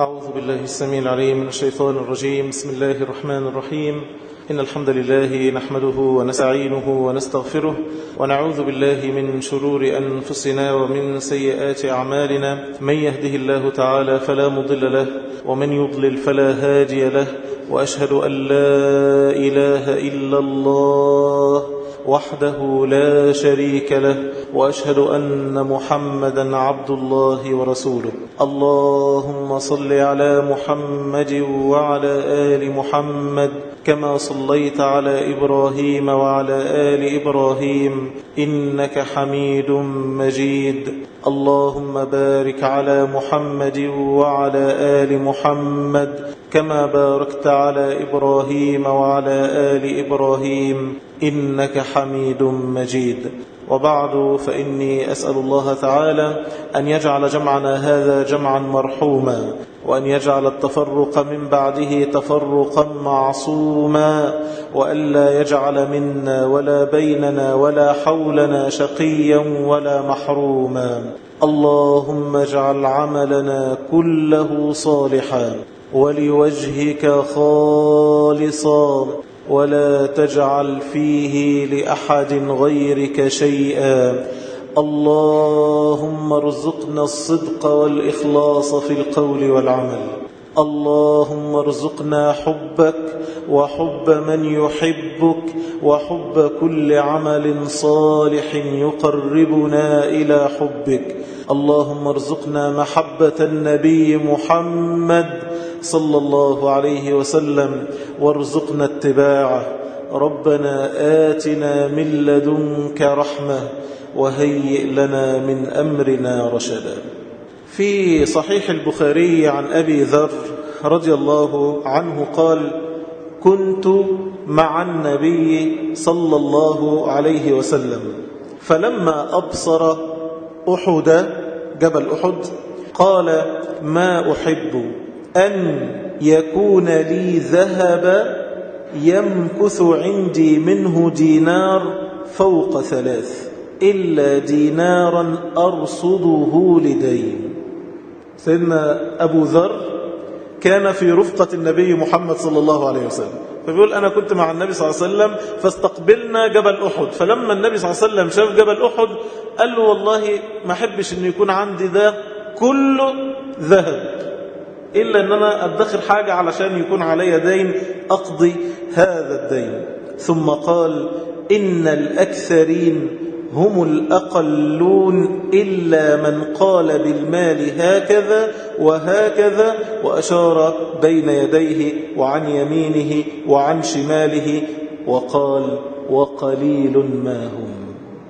أعوذ بالله السميع العليم من الشيطان الرجيم بسم الله الرحمن الرحيم إن الحمد لله نحمده ونستعينه ونستغفره ونعوذ بالله من شرور أنفسنا ومن سيئات أعمالنا من يهده الله تعالى فلا مضل له ومن يضلل فلا هادي له وأشهد أن لا إله إلا الله وحده لا شريك له وأشهد أن محمدا عبد الله ورسوله اللهم صل على محمد وعلى آل محمد كما صليت على إبراهيم وعلى آل إبراهيم إنك حميد مجيد اللهم بارك على محمد وعلى آل محمد كما باركت على إبراهيم وعلى آل إبراهيم إنك حميد مجيد وبعد فإني أسأل الله تعالى أن يجعل جمعنا هذا جمعا مرحوما وأن يجعل التفرق من بعده تفرقا معصوما وألا يجعل منا ولا بيننا ولا حولنا شقيا ولا محروما اللهم اجعل عملنا كله صالحا ولوجهك خالصا ولا تجعل فيه لأحد غيرك شيئا اللهم ارزقنا الصدق والإخلاص في القول والعمل اللهم ارزقنا حبك وحب من يحبك وحب كل عمل صالح يقربنا إلى حبك اللهم ارزقنا محبة النبي محمد صلى الله عليه وسلم وارزقنا اتباعه ربنا آتنا من لدنك رحمة وهيئ لنا من أمرنا رشدا في صحيح البخاري عن أبي ذر رضي الله عنه قال كنت مع النبي صلى الله عليه وسلم فلما أبصر أحد جبل أحد قال ما أحب أن يكون لي ذهب يمكث عندي منه دينار فوق ثلاث إلا دينارا أرصده لدين سيدنا أبو ذر كان في رفقة النبي محمد صلى الله عليه وسلم فبيقول أنا كنت مع النبي صلى الله عليه وسلم فاستقبلنا جبل أحد فلما النبي صلى الله عليه وسلم شاف جبل أحد قال له والله ما أحبش أن يكون عندي ده كله ذهب إلا أن أنا أدخر حاجة علشان يكون علي دين أقضي هذا الدين ثم قال إن الأكثرين هم الأقلون إلا من قال بالمال هكذا وهكذا وأشار بين يديه وعن يمينه وعن شماله وقال وقليل ما هم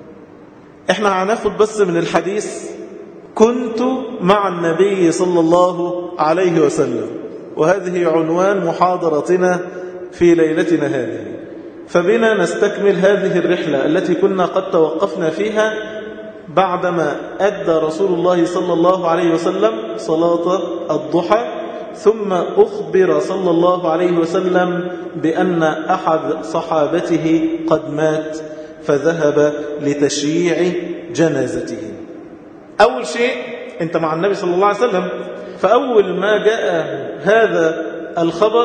احنا هناخد بس من الحديث كنت مع النبي صلى الله عليه وسلم وهذه عنوان محاضرتنا في ليلتنا هذه فبنا نستكمل هذه الرحلة التي كنا قد توقفنا فيها بعدما أدى رسول الله صلى الله عليه وسلم صلاة الضحى ثم أخبر صلى الله عليه وسلم بأن أحد صحابته قد مات فذهب لتشييع جنازته أول شيء أنت مع النبي صلى الله عليه وسلم فأول ما جاء هذا الخبر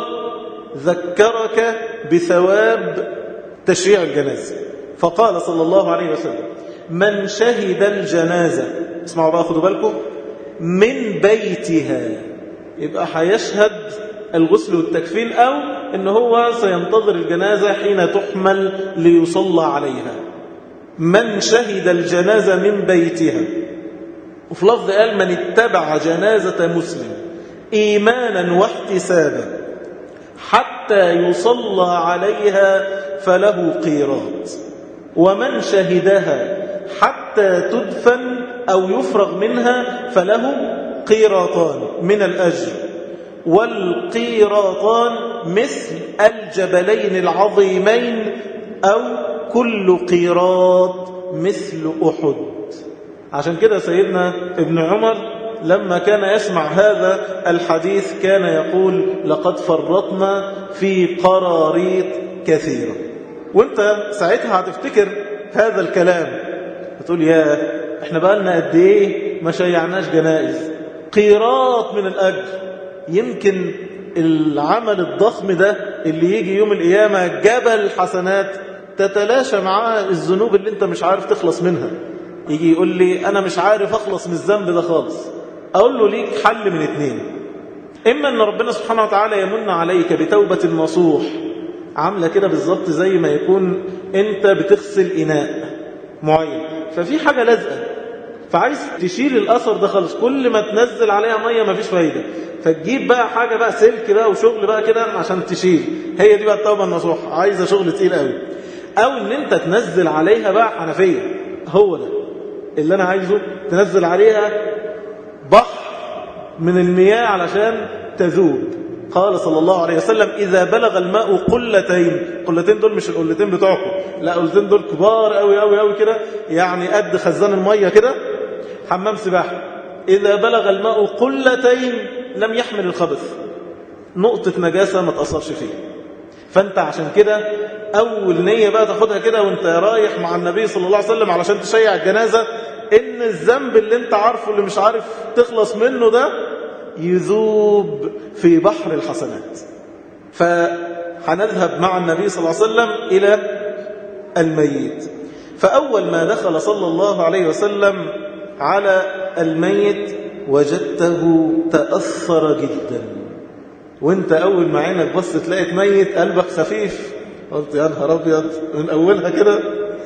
ذكرك بثواب تشريع الجنازة فقال صلى الله عليه وسلم من شهد الجنازة اسمعوا بقى خدوا بالكم من بيتها يبقى هيشهد الغسل والتكفين أو إن هو سينتظر الجنازة حين تحمل ليصلى عليها من شهد الجنازة من بيتها وفي لفظ قال من اتبع جنازة مسلم إيمانا واحتسابا حتى يصلى عليها فله قيراط ومن شهدها حتى تدفن أو يفرغ منها فله قيراطان من الأجر والقيراطان مثل الجبلين العظيمين أو كل قيراط مثل أحد عشان كده سيدنا ابن عمر لما كان يسمع هذا الحديث كان يقول لقد فرطنا في قراريط كثيرة وانت ساعتها هتفتكر هذا الكلام هتقول يا احنا بقى لنا قد ايه ما شيعناش جنائز قيراط من الأجر يمكن العمل الضخم ده اللي يجي يوم القيامة جبل حسنات تتلاشى معاه الذنوب اللي انت مش عارف تخلص منها يجي يقول لي أنا مش عارف أخلص من الذنب ده خالص أقول له ليك حل من اتنين إما أن ربنا سبحانه وتعالى يمن عليك بتوبة نصوح عاملة كده بالظبط زي ما يكون أنت بتغسل إناء معين ففي حاجة لازقة فعايز تشيل الأثر ده خالص كل ما تنزل عليها مية مفيش فايدة فتجيب بقى حاجة بقى سلك بقى وشغل بقى كده عشان تشيل هي دي بقى التوبة النصوح عايزة شغل تقيل قوي أو أن أنت تنزل عليها بقى حنفية هو ده اللي أنا عايزه تنزل عليها بحر من المياه علشان تذوب قال صلى الله عليه وسلم إذا بلغ الماء قلتين قلتين دول مش القلتين بتوعكم لا القلتين دول كبار قوي قوي قوي كده يعني قد خزان المية كده حمام سباحة إذا بلغ الماء قلتين لم يحمل الخبث نقطة نجاسة ما تأثرش فيه فأنت عشان كده أول نية بقى تاخدها كده وانت رايح مع النبي صلى الله عليه وسلم علشان تشيع الجنازة إن الذنب اللي انت عارفه اللي مش عارف تخلص منه ده يذوب في بحر الحسنات فهنذهب مع النبي صلى الله عليه وسلم إلى الميت فأول ما دخل صلى الله عليه وسلم على الميت وجدته تأثر جدا وانت أول ما عينك بص تلاقي ميت قلبك خفيف قلت يا نهار أبيض من أولها كده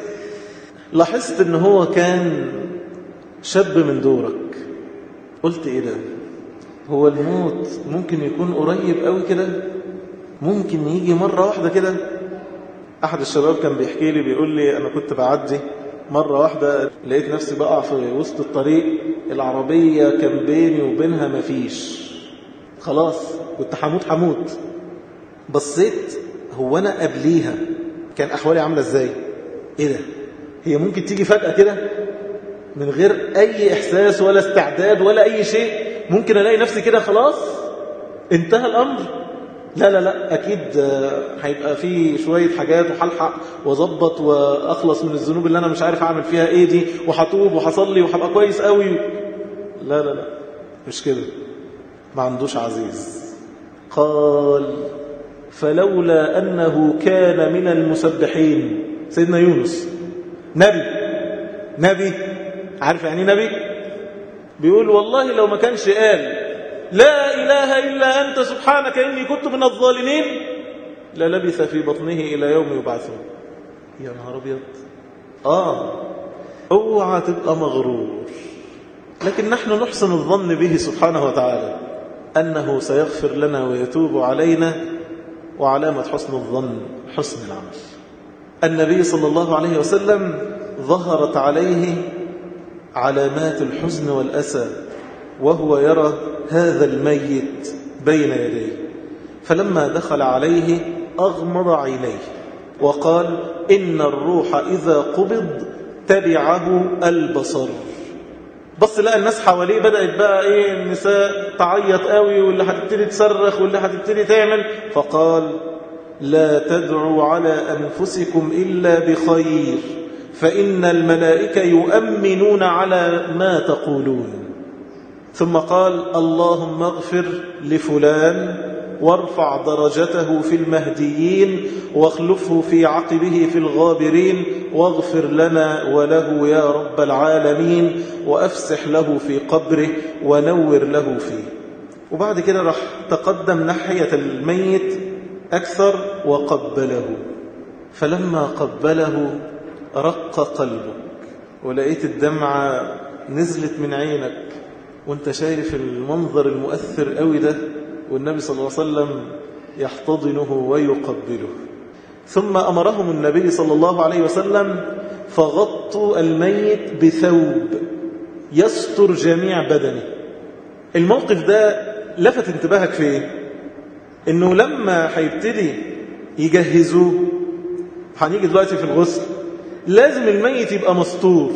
لاحظت ان هو كان شاب من دورك قلت ايه ده هو الموت ممكن يكون قريب قوي كده ممكن يجي مرة واحدة كده أحد الشباب كان بيحكي لي بيقول لي أنا كنت بعدي مرة واحدة لقيت نفسي بقع في وسط الطريق العربية كان بيني وبينها مفيش خلاص كنت حموت حموت بصيت هو أنا قبليها كان أحوالي عاملة إزاي إيه ده هي ممكن تيجي فجأة كده من غير أي إحساس ولا استعداد ولا أي شيء ممكن ألاقي نفسي كده خلاص انتهى الأمر لا لا لا أكيد هيبقى في شوية حاجات وحلحق وظبط وأخلص من الذنوب اللي أنا مش عارف أعمل فيها إيه دي وحطوب وحصلي وحبقى كويس قوي لا لا لا مش كده ما عندوش عزيز قال فلولا أنه كان من المسبحين سيدنا يونس نبي نبي عارف يعني نبي بيقول والله لو ما كانش قال لا إله إلا أنت سبحانك إني كنت من الظالمين للبث في بطنه إلى يوم يبعثون يا نهار أبيض آه اوعى تبقى مغرور لكن نحن نحسن الظن به سبحانه وتعالى أنه سيغفر لنا ويتوب علينا وعلامة حسن الظن حسن العمل النبي صلى الله عليه وسلم ظهرت عليه علامات الحزن والأسى وهو يرى هذا الميت بين يديه فلما دخل عليه أغمض عينيه وقال إن الروح إذا قبض تبعه البصر بص لقى الناس حواليه بدأت بقى إيه النساء تعيط قوي واللي هتبتدي تصرخ واللي هتبتدي تعمل فقال لا تدعوا على أنفسكم إلا بخير فإن الملائكة يؤمنون على ما تقولون ثم قال اللهم اغفر لفلان وارفع درجته في المهديين واخلفه في عقبه في الغابرين واغفر لنا وله يا رب العالمين وأفسح له في قبره ونور له فيه وبعد كده راح تقدم ناحية الميت أكثر وقبله فلما قبله رق قلبك ولقيت الدمعة نزلت من عينك وانت شايف المنظر المؤثر قوي ده والنبي صلى الله عليه وسلم يحتضنه ويقبله ثم أمرهم النبي صلى الله عليه وسلم فغطوا الميت بثوب يستر جميع بدنه الموقف ده لفت انتباهك في ايه انه لما هيبتدي يجهزوه هنيجي دلوقتي في الغسل لازم الميت يبقى مستور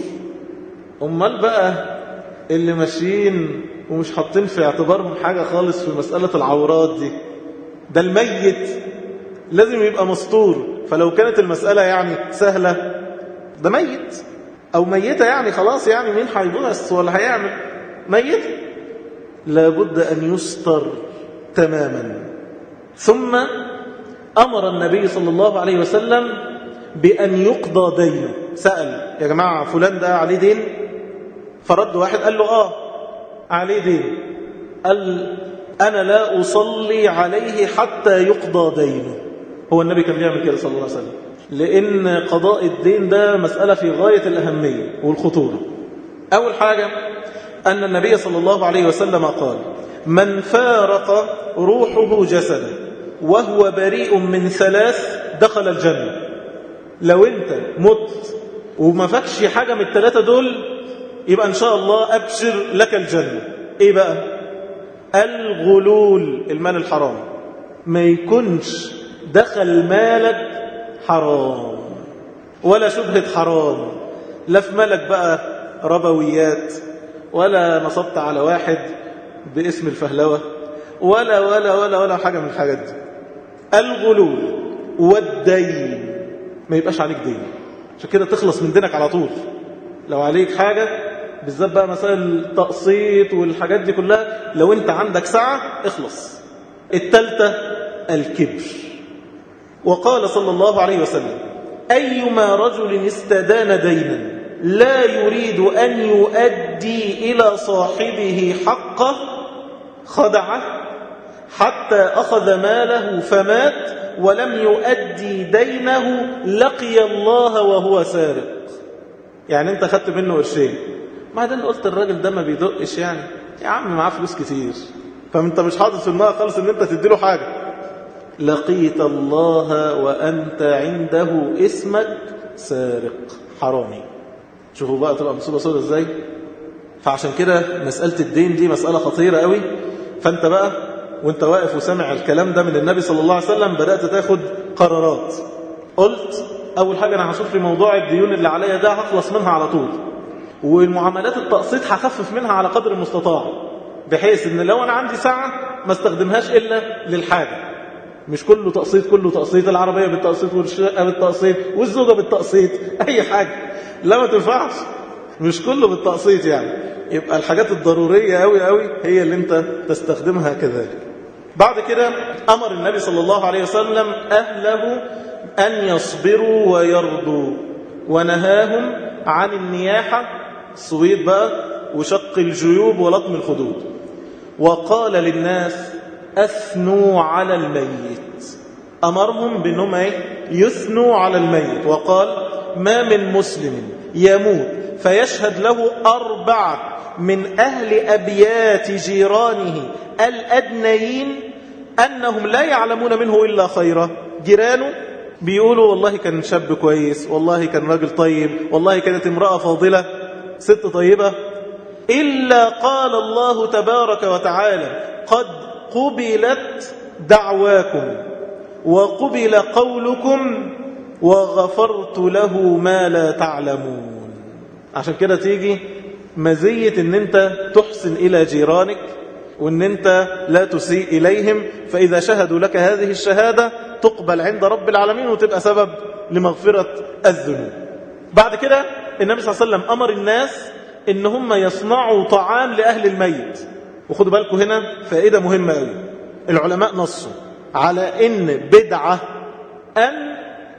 امال بقى اللي ماشيين ومش حاطين في اعتبارهم حاجة خالص في مسألة العورات دي ده الميت لازم يبقى مستور فلو كانت المسألة يعني سهلة ده ميت أو ميتة يعني خلاص يعني مين هيبص ولا هيعمل ميت لابد أن يستر تماما ثم أمر النبي صلى الله عليه وسلم بأن يقضى دينه سأل يا جماعة فلان ده عليه دين فرد واحد قال له آه عليه دين قال أنا لا أصلي عليه حتى يقضى دينه هو النبي كان بيعمل كده صلى الله عليه وسلم لأن قضاء الدين ده مسألة في غاية الأهمية والخطورة أول حاجة أن النبي صلى الله عليه وسلم قال من فارق روحه جسده وهو بريء من ثلاث دخل الجنة لو أنت مت وما فكش حاجة من الثلاثة دول يبقى إن شاء الله أبشر لك الجنة إيه بقى الغلول المال الحرام ما يكونش دخل مالك حرام ولا شبهة حرام لا في مالك بقى ربويات ولا نصبت على واحد باسم الفهلوة ولا ولا ولا ولا حاجة من الحاجات دي الغلول والدين ما يبقاش عليك دين عشان كده تخلص من دينك على طول لو عليك حاجة بالذات بقى مسائل التقسيط والحاجات دي كلها لو انت عندك ساعة اخلص التالتة الكبر وقال صلى الله عليه وسلم أيما رجل استدان دينا لا يريد أن يؤدي إلى صاحبه حقه خدعه حتى أخذ ماله فمات ولم يؤدي دينه لقي الله وهو سارق يعني انت خدت منه قرشين بعدين قلت الراجل ده ما بيدقش يعني يا عم معاه فلوس كتير فانت مش حاطط في دماغك خالص ان انت تديله حاجه لقيت الله وانت عنده اسمك سارق حرامي شوفوا بقى تبقى مصيبه سودة ازاي فعشان كده مساله الدين دي مساله خطيره قوي فانت بقى وانت واقف وسامع الكلام ده من النبي صلى الله عليه وسلم بدات تاخد قرارات قلت اول حاجه انا هشوف لي موضوع الديون اللي عليا ده هخلص منها على طول والمعاملات التقسيط هخفف منها على قدر المستطاع بحيث ان لو انا عندي ساعه ما استخدمهاش الا للحاجه مش كله تقسيط كله تقسيط العربيه بالتقسيط والشقه بالتقسيط والزوجه بالتقسيط اي حاجه لا ما تنفعش مش كله بالتقسيط يعني يبقى الحاجات الضروريه قوي قوي هي اللي انت تستخدمها كذلك بعد كده امر النبي صلى الله عليه وسلم اهله ان يصبروا ويرضوا ونهاهم عن النياحه الصويت بقى وشق الجيوب ولطم الخدود وقال للناس أثنوا على الميت أمرهم بأنهم إيه؟ يثنوا على الميت وقال ما من مسلم يموت فيشهد له أربعة من أهل أبيات جيرانه الأدنيين أنهم لا يعلمون منه إلا خيرا جيرانه بيقولوا والله كان شاب كويس والله كان راجل طيب والله كانت امرأة فاضلة ست طيبة إلا قال الله تبارك وتعالى قد قبلت دعواكم وقبل قولكم وغفرت له ما لا تعلمون عشان كده تيجي مزية ان انت تحسن الى جيرانك وان انت لا تسيء اليهم فاذا شهدوا لك هذه الشهادة تقبل عند رب العالمين وتبقى سبب لمغفرة الذنوب بعد كده النبي صلى الله عليه وسلم امر الناس ان هم يصنعوا طعام لأهل الميت وخدوا بالكم هنا فائدة مهمة قوي العلماء نصوا على ان بدعة ان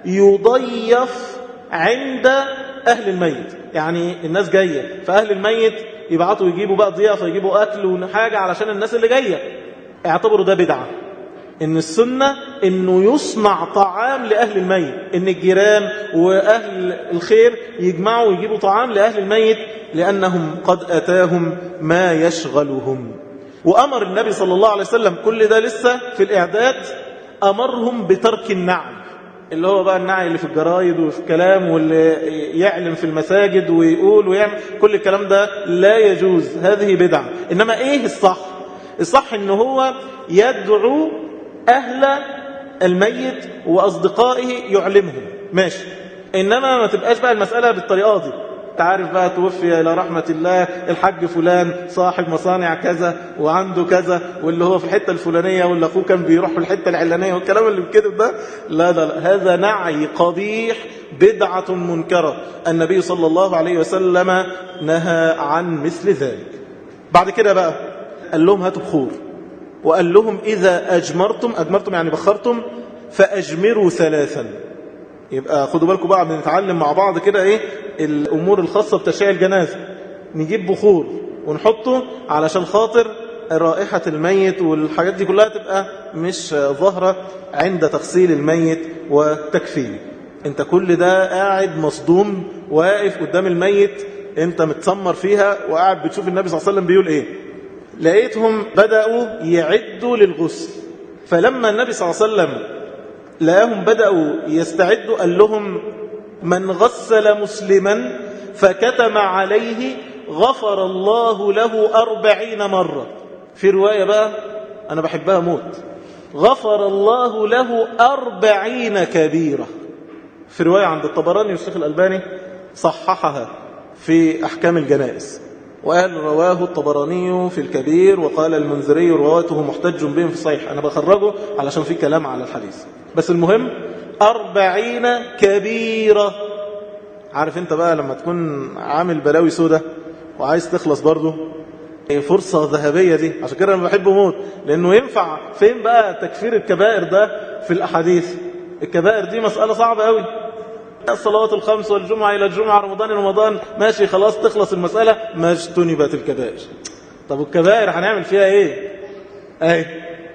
يضيف عند أهل الميت يعني الناس جاية فأهل الميت يبعتوا يجيبوا بقى ضيافة يجيبوا أكل وحاجة علشان الناس اللي جاية اعتبروا ده بدعة ان السنة انه يصنع طعام لأهل الميت ان الجيران وأهل الخير يجمعوا ويجيبوا طعام لأهل الميت لأنهم قد أتاهم ما يشغلهم وأمر النبي صلى الله عليه وسلم كل ده لسه في الإعداد أمرهم بترك النعم اللي هو بقى النعي اللي في الجرايد وفي الكلام واللي يعلن في المساجد ويقول ويعمل كل الكلام ده لا يجوز هذه بدعة إنما إيه الصح الصح إن هو يدعو أهل الميت وأصدقائه يعلمهم ماشي إنما ما تبقاش بقى المسألة بالطريقة دي تعرف بقى توفي إلى رحمة الله الحاج فلان صاحب مصانع كذا وعنده كذا واللي هو في الحتة الفلانية واللي أخوه كان بيروح في الحتة العلانية والكلام اللي بكذب ده لا لا لا هذا نعي قبيح بدعة منكرة النبي صلى الله عليه وسلم نهى عن مثل ذلك بعد كده بقى قال لهم هاتوا بخور وقال لهم إذا أجمرتم أجمرتم يعني بخرتم فأجمروا ثلاثا يبقى خدوا بالكم بقى بنتعلم مع بعض كده إيه الأمور الخاصة بتشيع الجنازة نجيب بخور ونحطه علشان خاطر رائحة الميت والحاجات دي كلها تبقى مش ظاهرة عند تغسيل الميت وتكفينه انت كل ده قاعد مصدوم واقف قدام الميت انت متسمر فيها وقاعد بتشوف النبي صلى الله عليه وسلم بيقول ايه لقيتهم بدأوا يعدوا للغسل فلما النبي صلى الله عليه وسلم لقاهم بدأوا يستعدوا قال لهم من غسل مسلما فكتم عليه غفر الله له أربعين مرة في رواية بقى أنا بحبها موت غفر الله له أربعين كبيرة في رواية عند الطبراني والشيخ الألباني صححها في أحكام الجنائز وقال رواه الطبراني في الكبير وقال المنذري رواته محتج بهم في الصحيح أنا بخرجه علشان في كلام على الحديث بس المهم أربعين كبيرة عارف انت بقى لما تكون عامل بلاوي سودة وعايز تخلص برضه فرصة ذهبية دي عشان كده أنا بحبه موت لأنه ينفع فين بقى تكفير الكبائر ده في الأحاديث الكبائر دي مسألة صعبة قوي الصلوات الخمس والجمعة إلى الجمعة رمضان رمضان ماشي خلاص تخلص المسألة ما اجتنبت الكبائر طب الكبائر هنعمل فيها ايه اي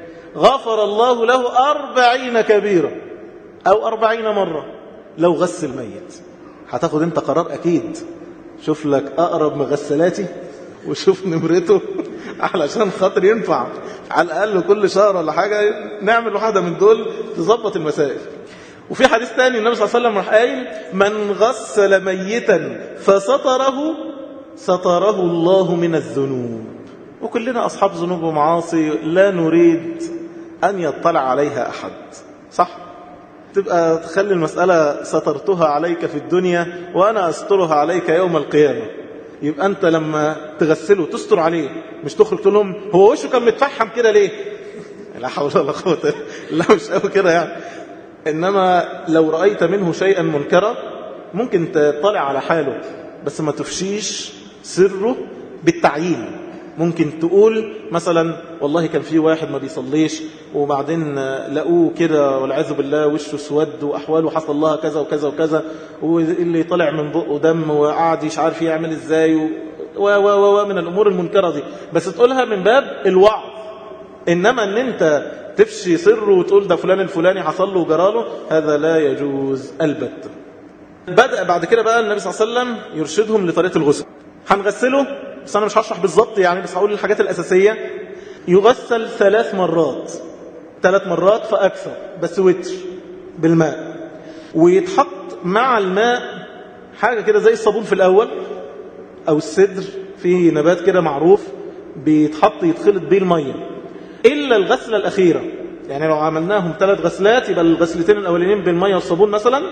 غفر الله له أربعين كبيرة أو أربعين مرة لو غسل ميت هتاخد انت قرار أكيد شوف لك أقرب مغسلاتي وشوف نمرته علشان خاطر ينفع على الأقل كل شهر ولا حاجة نعمل واحدة من دول تظبط المسائل وفي حديث تاني النبي صلى الله عليه وسلم راح قايل من غسل ميتا فستره ستره الله من الذنوب وكلنا أصحاب ذنوب ومعاصي لا نريد أن يطلع عليها أحد صح؟ تبقى تخلي المسألة سترتها عليك في الدنيا وأنا أسترها عليك يوم القيامة يبقى أنت لما تغسله تستر عليه مش تخرج تقول لهم هو وشه كان متفحم كده ليه لا حول ولا قوة لا مش قوي كده يعني إنما لو رأيت منه شيئا منكرا ممكن تطلع على حاله بس ما تفشيش سره بالتعيين ممكن تقول مثلا والله كان في واحد ما بيصليش وبعدين لقوه كده والعياذ بالله وشه اسود واحواله حصل لها كذا وكذا وكذا واللي طلع من بقه دم وقعد مش عارف يعمل ازاي و و و من الامور المنكره دي بس تقولها من باب الوعظ انما ان انت تفشي سره وتقول ده فلان الفلاني حصل له وجراله هذا لا يجوز البتة بدأ بعد كده بقى النبي صلى الله عليه وسلم يرشدهم لطريقة الغسل هنغسله بس أنا مش هشرح بالظبط يعني بس هقول الحاجات الأساسية يغسل ثلاث مرات ثلاث مرات فأكثر بس وتر بالماء ويتحط مع الماء حاجة كده زي الصابون في الأول أو السدر في نبات كده معروف بيتحط يتخلط بيه المية إلا الغسلة الأخيرة يعني لو عملناهم ثلاث غسلات يبقى الغسلتين الأولين بالمية والصابون مثلا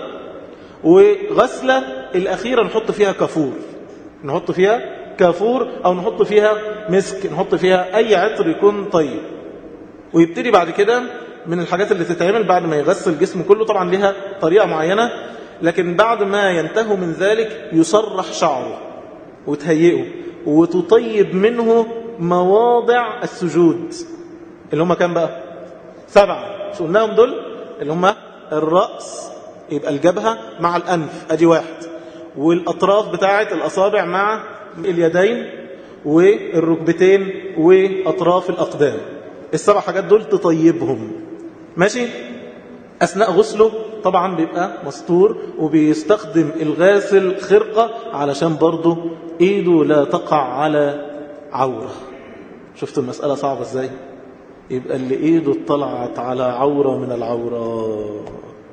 وغسلة الأخيرة نحط فيها كافور نحط فيها كافور أو نحط فيها مسك نحط فيها أي عطر يكون طيب ويبتدي بعد كده من الحاجات اللي تتعمل بعد ما يغسل الجسم كله طبعا لها طريقة معينة لكن بعد ما ينتهوا من ذلك يصرح شعره وتهيئه وتطيب منه مواضع السجود اللي هم كام بقى سبعة شو قلناهم دول اللي هم الرأس يبقى الجبهة مع الأنف أدي واحد والأطراف بتاعة الأصابع مع اليدين والركبتين وأطراف الأقدام السبع حاجات دول تطيبهم ماشي أثناء غسله طبعا بيبقى مستور وبيستخدم الغاسل خرقة علشان برضه إيده لا تقع على عورة شفتوا المسألة صعبة ازاي يبقى اللي إيده اطلعت على عورة من العورات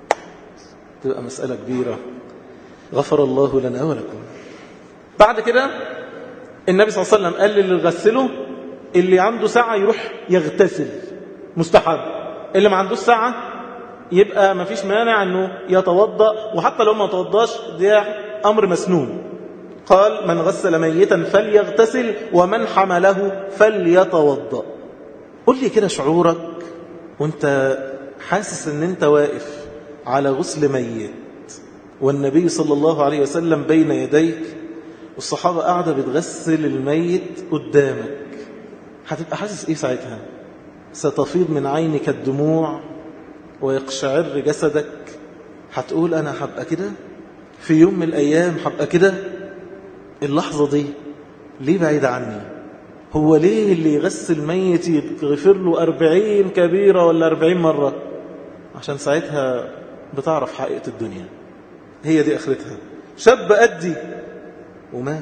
تبقى مسألة كبيرة غفر الله لنا ولكم بعد كده النبي صلى الله عليه وسلم قال للي يغسله اللي عنده ساعة يروح يغتسل مستحب اللي ما عندوش ساعة يبقى ما فيش مانع انه يتوضأ وحتى لو ما توضاش ده امر مسنون قال من غسل ميتا فليغتسل ومن حمله فليتوضأ قل لي كده شعورك وانت حاسس ان انت واقف على غسل ميت والنبي صلى الله عليه وسلم بين يديك والصحابة قاعدة بتغسل الميت قدامك هتبقى حاسس ايه ساعتها ستفيض من عينك الدموع ويقشعر جسدك هتقول أنا هبقى كده في يوم من الأيام هبقى كده اللحظة دي ليه بعيد عني هو ليه اللي يغسل ميت يغفر له أربعين كبيرة ولا أربعين مرة عشان ساعتها بتعرف حقيقة الدنيا هي دي آخرتها شاب أدي ومات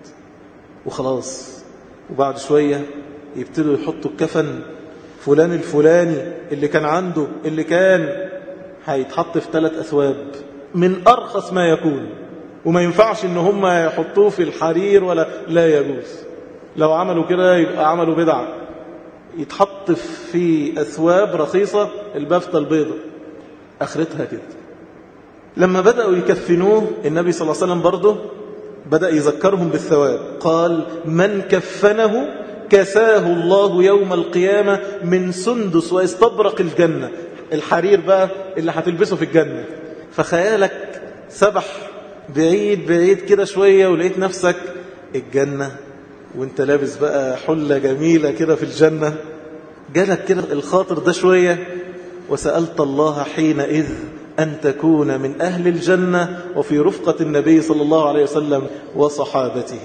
وخلاص وبعد شوية يبتدوا يحطوا الكفن فلان الفلاني اللي كان عنده اللي كان هيتحط في ثلاث أثواب من أرخص ما يكون وما ينفعش ان هم يحطوه في الحرير ولا لا يجوز لو عملوا كده يبقى عملوا بدعة يتحط في أثواب رخيصة البفتة البيضة أخرتها كده لما بدأوا يكفنوه النبي صلى الله عليه وسلم برضه بدأ يذكرهم بالثواب قال من كفنه كساه الله يوم القيامة من سندس واستبرق الجنة الحرير بقى اللي هتلبسه في الجنة فخيالك سبح بعيد بعيد كده شوية ولقيت نفسك الجنة وانت لابس بقى حلة جميلة كده في الجنة جالك كده الخاطر ده شوية وسألت الله حينئذ أن تكون من أهل الجنة وفي رفقة النبي صلى الله عليه وسلم وصحابته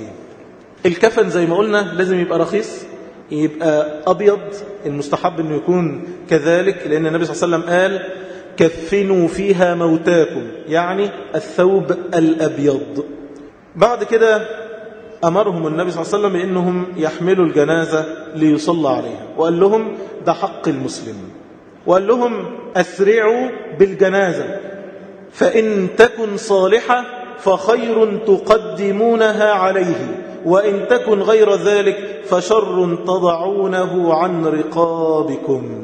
الكفن زي ما قلنا لازم يبقى رخيص يبقى أبيض المستحب أنه يكون كذلك لأن النبي صلى الله عليه وسلم قال كفنوا فيها موتاكم يعني الثوب الأبيض بعد كده أمرهم النبي صلى الله عليه وسلم بأنهم يحملوا الجنازة ليصلى عليها وقال لهم ده حق المسلم وقال لهم أسرعوا بالجنازة فإن تكن صالحة فخير تقدمونها عليه وإن تكن غير ذلك فشر تضعونه عن رقابكم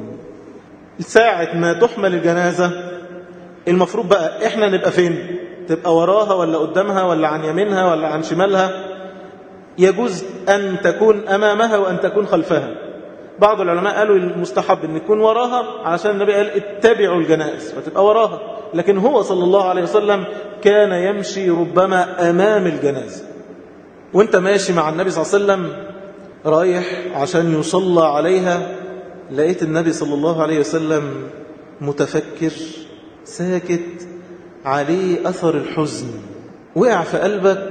ساعة ما تحمل الجنازة المفروض بقى إحنا نبقى فين تبقى وراها ولا قدامها ولا عن يمينها ولا عن شمالها يجوز أن تكون أمامها وأن تكون خلفها بعض العلماء قالوا المستحب أن يكون وراها عشان النبي قال اتبعوا الجنائز فتبقى وراها لكن هو صلى الله عليه وسلم كان يمشي ربما أمام الجنازة وانت ماشي مع النبي صلى الله عليه وسلم رايح عشان يصلى عليها لقيت النبي صلى الله عليه وسلم متفكر ساكت عليه أثر الحزن وقع في قلبك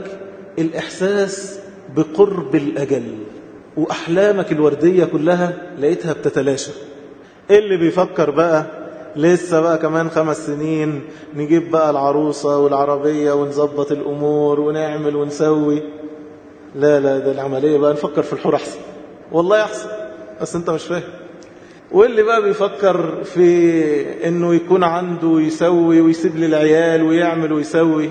الإحساس بقرب الأجل وأحلامك الوردية كلها لقيتها بتتلاشى اللي بيفكر بقى لسه بقى كمان خمس سنين نجيب بقى العروسة والعربية ونظبط الأمور ونعمل ونسوي لا لا ده العملية بقى نفكر في الحور أحسن والله أحسن بس أنت مش فاهم واللي بقى بيفكر في انه يكون عنده يسوي ويسيب للعيال ويعمل ويسوي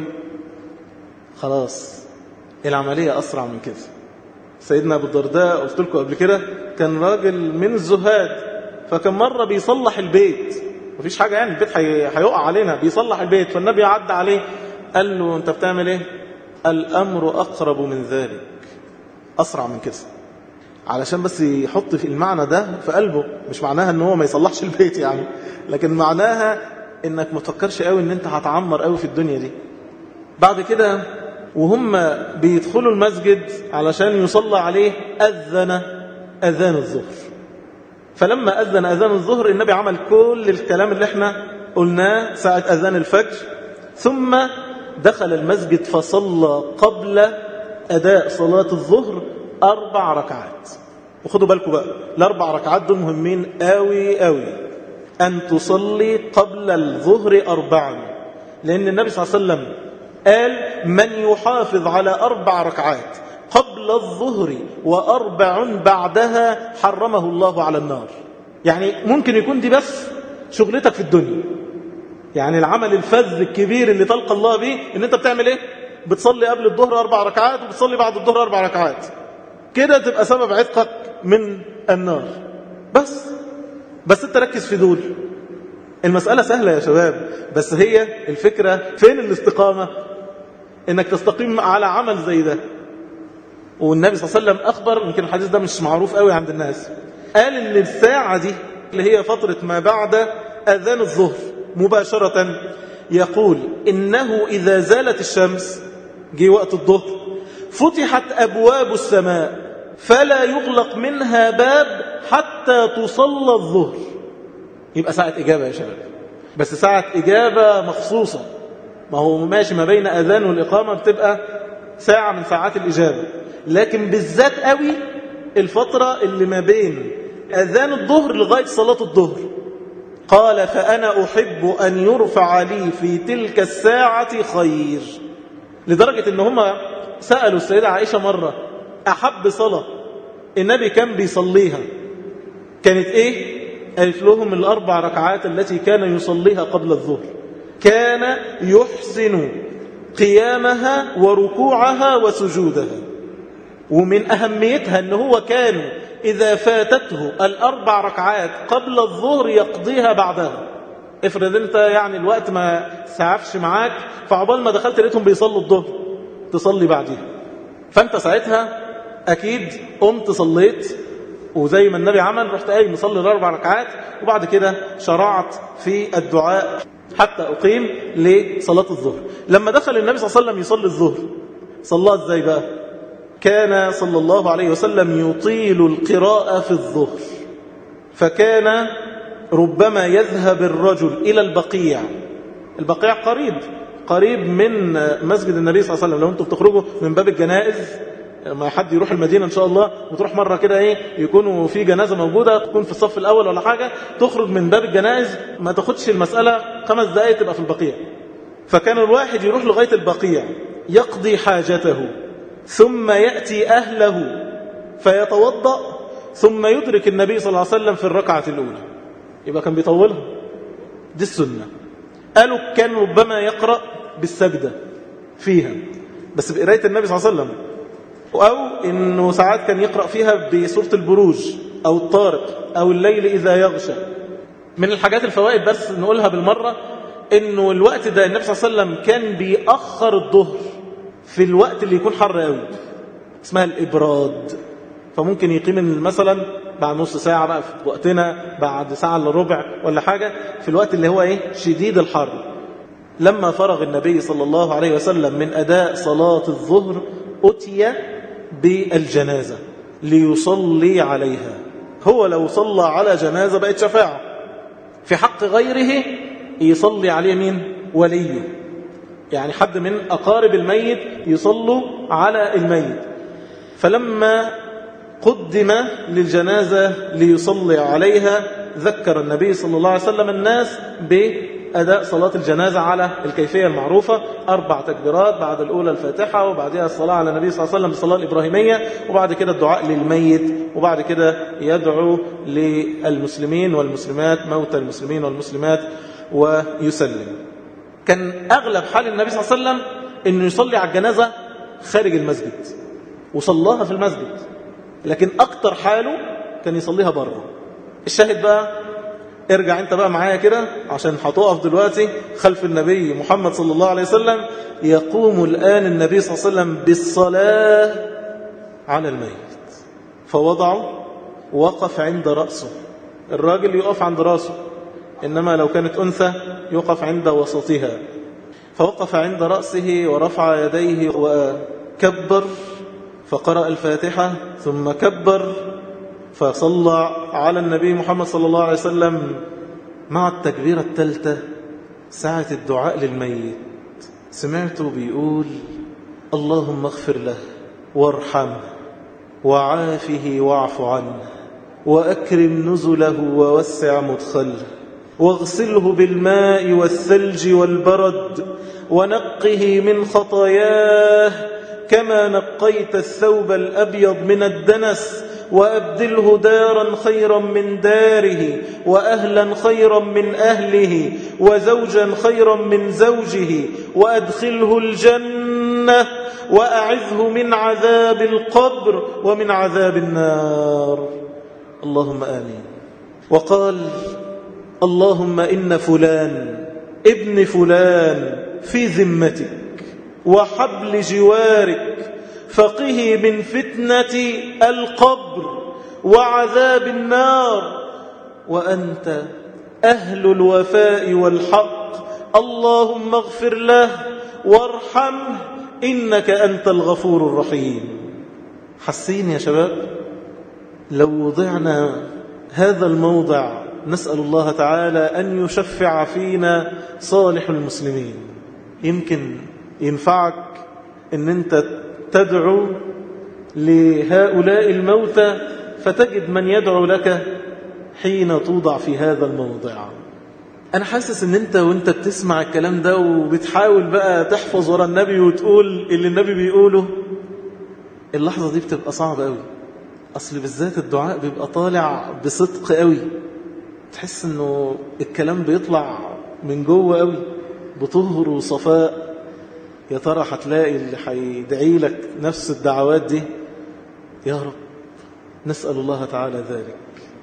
خلاص العملية أسرع من كده سيدنا أبو الدرداء قلت لكم قبل كده كان راجل من الزهاد فكان مرة بيصلح البيت مفيش حاجة يعني البيت هيقع علينا بيصلح البيت فالنبي عدى عليه قال له أنت بتعمل إيه الأمر أقرب من ذلك أسرع من كده علشان بس يحط في المعنى ده في قلبه مش معناها ان هو ما يصلحش البيت يعني لكن معناها انك ما تفكرش قوي ان انت هتعمر قوي في الدنيا دي بعد كده وهم بيدخلوا المسجد علشان يصلى عليه أذن أذان الظهر فلما أذن أذان الظهر النبي عمل كل الكلام اللي احنا قلناه ساعة أذان الفجر ثم دخل المسجد فصلى قبل أداء صلاة الظهر أربع ركعات وخدوا بالكم بقى الأربع ركعات دول مهمين قوي قوي أن تصلي قبل الظهر أربعا لأن النبي صلى الله عليه وسلم قال من يحافظ على أربع ركعات قبل الظهر وأربع بعدها حرمه الله على النار يعني ممكن يكون دي بس شغلتك في الدنيا يعني العمل الفذ الكبير اللي تلقى الله به ان انت بتعمل ايه بتصلي قبل الظهر اربع ركعات وبتصلي بعد الظهر اربع ركعات كده تبقى سبب عتقك من النار بس بس انت ركز في دول المسألة سهلة يا شباب بس هي الفكرة فين الاستقامة انك تستقيم على عمل زي ده والنبي صلى الله عليه وسلم أخبر يمكن الحديث ده مش معروف قوي عند الناس قال ان الساعة دي اللي هي فترة ما بعد أذان الظهر مباشرة يقول إنه إذا زالت الشمس جي وقت الظهر فتحت أبواب السماء فلا يغلق منها باب حتى تصلى الظهر يبقى ساعة إجابة يا شباب بس ساعة إجابة مخصوصة ما هو ماشي ما بين أذان والإقامة بتبقى ساعة من ساعات الإجابة لكن بالذات قوي الفترة اللي ما بين أذان الظهر لغاية صلاة الظهر قال فأنا أحب أن يرفع لي في تلك الساعة خير لدرجة أن هم سألوا السيدة عائشة مرة أحب صلاة النبي كان بيصليها كانت إيه؟ قالت لهم الأربع ركعات التي كان يصليها قبل الظهر كان يحسن قيامها وركوعها وسجودها ومن أهميتها أنه هو كان إذا فاتته الأربع ركعات قبل الظهر يقضيها بعدها افرض انت يعني الوقت ما سعفش معاك فعقبال ما دخلت لقيتهم بيصلوا الظهر تصلي بعديها فانت ساعتها اكيد قمت صليت وزي ما النبي عمل رحت قايم مصلي الاربع ركعات وبعد كده شرعت في الدعاء حتى اقيم لصلاه الظهر لما دخل النبي صلى الله عليه وسلم يصلي الظهر صلاه ازاي بقى كان صلى الله عليه وسلم يطيل القراءه في الظهر فكان ربما يذهب الرجل إلى البقيع البقيع قريب قريب من مسجد النبي صلى الله عليه وسلم لو انتم بتخرجوا من باب الجنائز ما حد يروح المدينة إن شاء الله وتروح مرة كده إيه يكونوا في جنازة موجودة تكون في الصف الأول ولا حاجة تخرج من باب الجنائز ما تاخدش المسألة خمس دقايق تبقى في البقيع فكان الواحد يروح لغاية البقيع يقضي حاجته ثم يأتي أهله فيتوضأ ثم يدرك النبي صلى الله عليه وسلم في الركعة الأولى يبقى كان بيطولها دي السنة قالوا كان ربما يقرأ بالسجدة فيها بس بقراية النبي صلى الله عليه وسلم أو أنه ساعات كان يقرأ فيها بسورة البروج أو الطارق أو الليل إذا يغشى من الحاجات الفوائد بس نقولها بالمرة أنه الوقت ده النبي صلى الله عليه وسلم كان بيأخر الظهر في الوقت اللي يكون حر قوي اسمها الإبراد فممكن يقيم مثلا بعد نص ساعة بقى في وقتنا بعد ساعة الا ربع ولا حاجة في الوقت اللي هو ايه شديد الحر لما فرغ النبي صلى الله عليه وسلم من أداء صلاة الظهر أتي بالجنازة ليصلي عليها هو لو صلى على جنازة بقت شفاعة في حق غيره يصلي عليه مين وليه يعني حد من أقارب الميت يصلوا على الميت فلما قدم للجنازة ليصلي عليها ذكر النبي صلى الله عليه وسلم الناس بأداء صلاة الجنازة على الكيفية المعروفة أربع تكبيرات بعد الأولى الفاتحة وبعدها الصلاة على النبي صلى الله عليه وسلم بالصلاة الإبراهيمية وبعد كده الدعاء للميت وبعد كده يدعو للمسلمين والمسلمات موتى المسلمين والمسلمات ويسلم كان أغلب حال النبي صلى الله عليه وسلم أنه يصلي على الجنازة خارج المسجد وصلاها في المسجد لكن أكتر حاله كان يصليها بره الشاهد بقى ارجع انت بقى معايا كده عشان هتقف دلوقتي خلف النبي محمد صلى الله عليه وسلم يقوم الآن النبي صلى الله عليه وسلم بالصلاة على الميت فوضعه وقف عند رأسه الراجل يقف عند رأسه إنما لو كانت أنثى يقف عند وسطها فوقف عند رأسه ورفع يديه وكبر فقرأ الفاتحة ثم كبر فصلى على النبي محمد صلى الله عليه وسلم مع التكبيرة الثالثة ساعة الدعاء للميت سمعته بيقول اللهم اغفر له وارحمه وعافه واعف عنه وأكرم نزله ووسع مدخله واغسله بالماء والثلج والبرد ونقه من خطاياه كما نقيت الثوب الأبيض من الدنس وأبدله دارا خيرا من داره وأهلا خيرا من أهله وزوجا خيرا من زوجه وأدخله الجنة وأعذه من عذاب القبر ومن عذاب النار اللهم آمين وقال اللهم إن فلان ابن فلان في ذمتك وحبل جوارك فقه من فتنة القبر وعذاب النار وأنت أهل الوفاء والحق اللهم اغفر له وارحمه إنك أنت الغفور الرحيم حسين يا شباب لو وضعنا هذا الموضع نسأل الله تعالى أن يشفع فينا صالح المسلمين يمكن ينفعك أن أنت تدعو لهؤلاء الموتى فتجد من يدعو لك حين توضع في هذا الموضع أنا حاسس أن أنت وأنت بتسمع الكلام ده وبتحاول بقى تحفظ ورا النبي وتقول اللي النبي بيقوله اللحظة دي بتبقى صعبة قوي أصل بالذات الدعاء بيبقى طالع بصدق قوي تحس أنه الكلام بيطلع من جوه قوي بطهر وصفاء يا ترى هتلاقي اللي هيدعي لك نفس الدعوات دي يا رب نسأل الله تعالى ذلك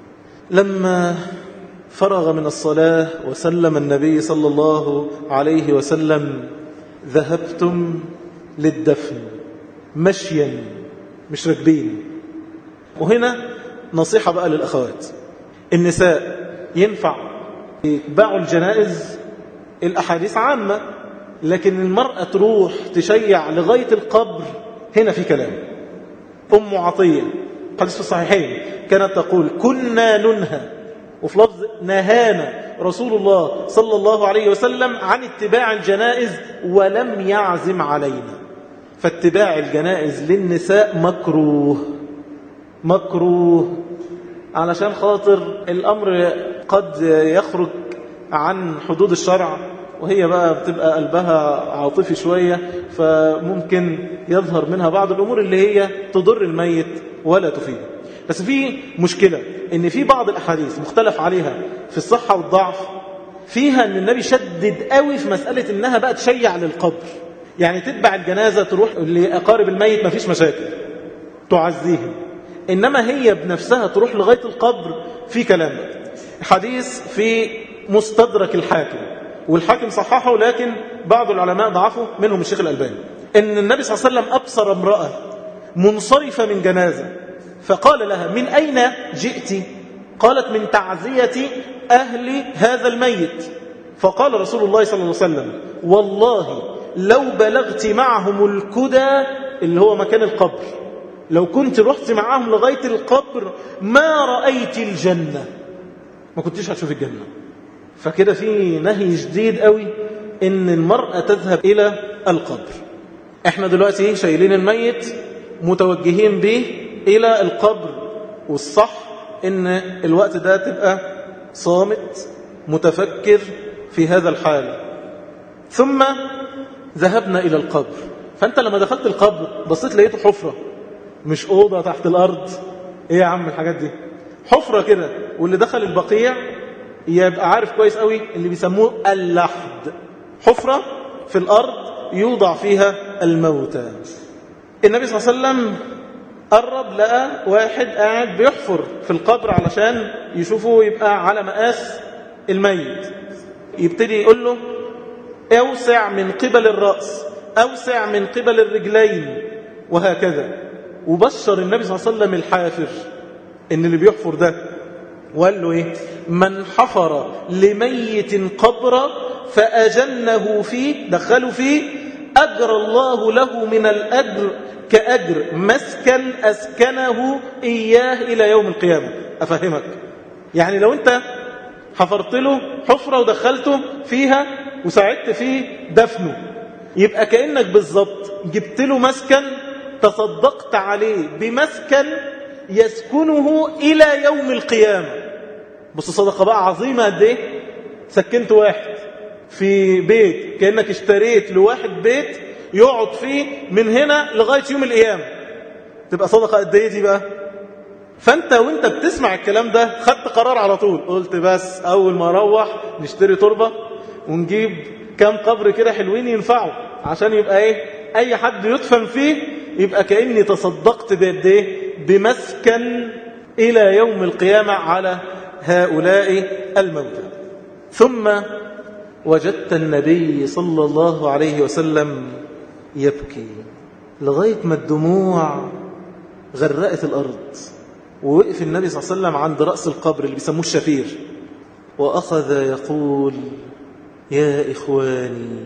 لما فرغ من الصلاة وسلم النبي صلى الله عليه وسلم ذهبتم للدفن مشيا مش راكبين وهنا نصيحة بقى للأخوات النساء ينفع يتبعوا الجنائز الأحاديث عامة لكن المرأة تروح تشيع لغاية القبر هنا في كلام أم عطية حديث في الصحيحين كانت تقول كنا ننهى وفي لفظ نهانا رسول الله صلى الله عليه وسلم عن اتباع الجنائز ولم يعزم علينا فاتباع الجنائز للنساء مكروه مكروه علشان خاطر الأمر قد يخرج عن حدود الشرع وهي بقى بتبقى قلبها عاطفي شوية فممكن يظهر منها بعض الأمور اللي هي تضر الميت ولا تفيده بس في مشكلة ان في بعض الأحاديث مختلف عليها في الصحة والضعف فيها ان النبي شدد قوي في مسألة انها بقى تشيع للقبر يعني تتبع الجنازة تروح لأقارب الميت ما فيش مشاكل تعزيهم إنما هي بنفسها تروح لغاية القبر في كلام حديث في مستدرك الحاكم والحاكم صححه لكن بعض العلماء ضعفوا منهم الشيخ الألباني إن النبي صلى الله عليه وسلم أبصر امرأة منصرفة من جنازة فقال لها من أين جئت قالت من تعزية أهل هذا الميت فقال رسول الله صلى الله عليه وسلم والله لو بلغت معهم الكدى اللي هو مكان القبر لو كنت رحت معاهم لغاية القبر ما رأيت الجنة ما كنتش هتشوف الجنة فكده في نهي شديد قوي ان المرأة تذهب إلى القبر احنا دلوقتي شايلين الميت متوجهين به إلى القبر والصح ان الوقت ده تبقى صامت متفكر في هذا الحال ثم ذهبنا إلى القبر فأنت لما دخلت القبر بصيت لقيته حفرة مش أوضة تحت الأرض إيه يا عم الحاجات دي حفرة كده واللي دخل البقيع يبقى عارف كويس قوي اللي بيسموه اللحد حفرة في الأرض يوضع فيها الموتى النبي صلى الله عليه وسلم قرب لقى واحد قاعد بيحفر في القبر علشان يشوفه يبقى على مقاس الميت يبتدي يقول له اوسع من قبل الرأس اوسع من قبل الرجلين وهكذا وبشر النبي صلى الله عليه وسلم الحافر ان اللي بيحفر ده وقال له ايه من حفر لميت قبرا فأجنه فيه دخله فيه أجر الله له من الأجر كأجر مسكن أسكنه إياه إلى يوم القيامة أفهمك يعني لو أنت حفرت له حفرة ودخلته فيها وساعدت فيه دفنه يبقى كأنك بالظبط جبت له مسكن تصدقت عليه بمسكن يسكنه إلى يوم القيامة بص صدقة بقى عظيمة قد ايه سكنت واحد في بيت كأنك اشتريت لواحد بيت يقعد فيه من هنا لغاية يوم القيامة تبقى صدقة قد ايه دي بقى فانت وانت بتسمع الكلام ده خدت قرار على طول قلت بس اول ما اروح نشتري تربة ونجيب كام قبر كده حلوين ينفعوا عشان يبقى ايه اي حد يدفن فيه يبقى كأني تصدقت بقد ايه بمسكن إلى يوم القيامة على هؤلاء الموتى ثم وجدت النبي صلى الله عليه وسلم يبكي لغاية ما الدموع غرقت الأرض ووقف النبي صلى الله عليه وسلم عند رأس القبر اللي بيسموه الشفير وأخذ يقول يا إخواني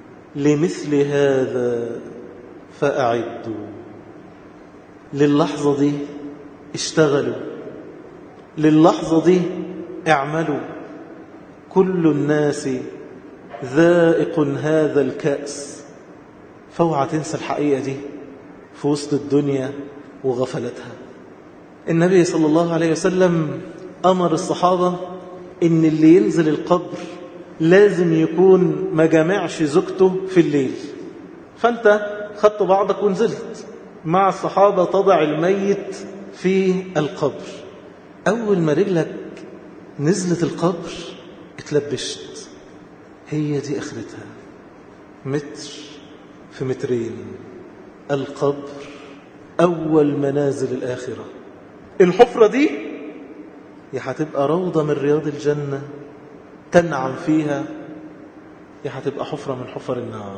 لمثل هذا فأعدوا للحظة دي اشتغلوا للحظة دي اعملوا كل الناس ذائق هذا الكأس فاوعى تنسى الحقيقة دي في وسط الدنيا وغفلتها النبي صلى الله عليه وسلم أمر الصحابة إن اللي ينزل القبر لازم يكون ما جامعش زوجته في الليل فأنت خدت بعضك ونزلت مع الصحابة تضع الميت في القبر أول ما رجلك نزلت القبر اتلبشت هي دي اخرتها متر في مترين القبر أول منازل الآخرة الحفرة دي يا هتبقى روضة من رياض الجنة تنعم فيها يا هتبقى حفرة من حفر النار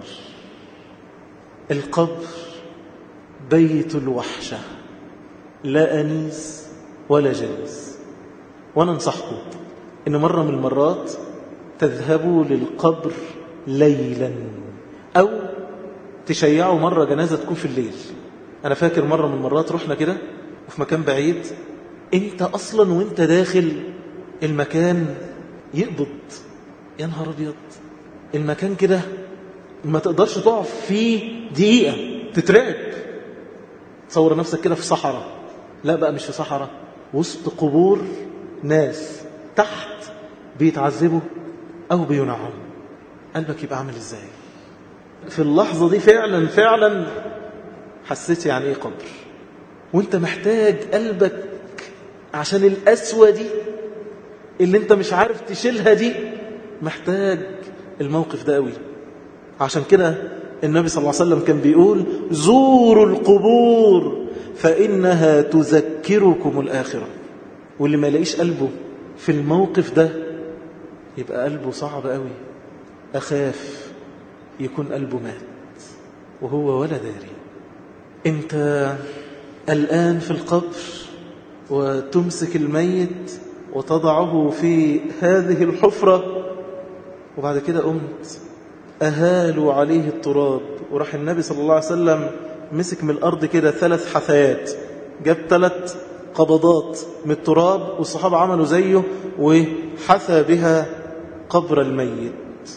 القبر بيت الوحشة لا أنيس ولا جليس وأنا انصحكم إن مرة من المرات تذهبوا للقبر ليلا أو تشيعوا مرة جنازة تكون في الليل أنا فاكر مرة من المرات رحنا كده وفي مكان بعيد أنت أصلا وأنت داخل المكان يقبض يا نهار أبيض المكان كده ما تقدرش تقف فيه دقيقة تترعب تصور نفسك كده في صحراء لا بقى مش في صحراء وسط قبور ناس تحت بيتعذبوا أو بينعموا قلبك يبقى عامل إزاي في اللحظة دي فعلا فعلا حسيت يعني إيه قبر وانت محتاج قلبك عشان القسوة دي اللي انت مش عارف تشيلها دي محتاج الموقف ده قوي عشان كده النبي صلى الله عليه وسلم كان بيقول زوروا القبور فإنها تذكركم الآخرة واللي ما يلاقيش قلبه في الموقف ده يبقى قلبه صعب قوي أخاف يكون قلبه مات وهو ولا داري انت الآن في القبر وتمسك الميت وتضعه في هذه الحفرة وبعد كده قمت أهالوا عليه التراب وراح النبي صلى الله عليه وسلم مسك من الأرض كده ثلاث حثيات جاب ثلاث قبضات من التراب والصحابة عملوا زيه وحثى بها قبر الميت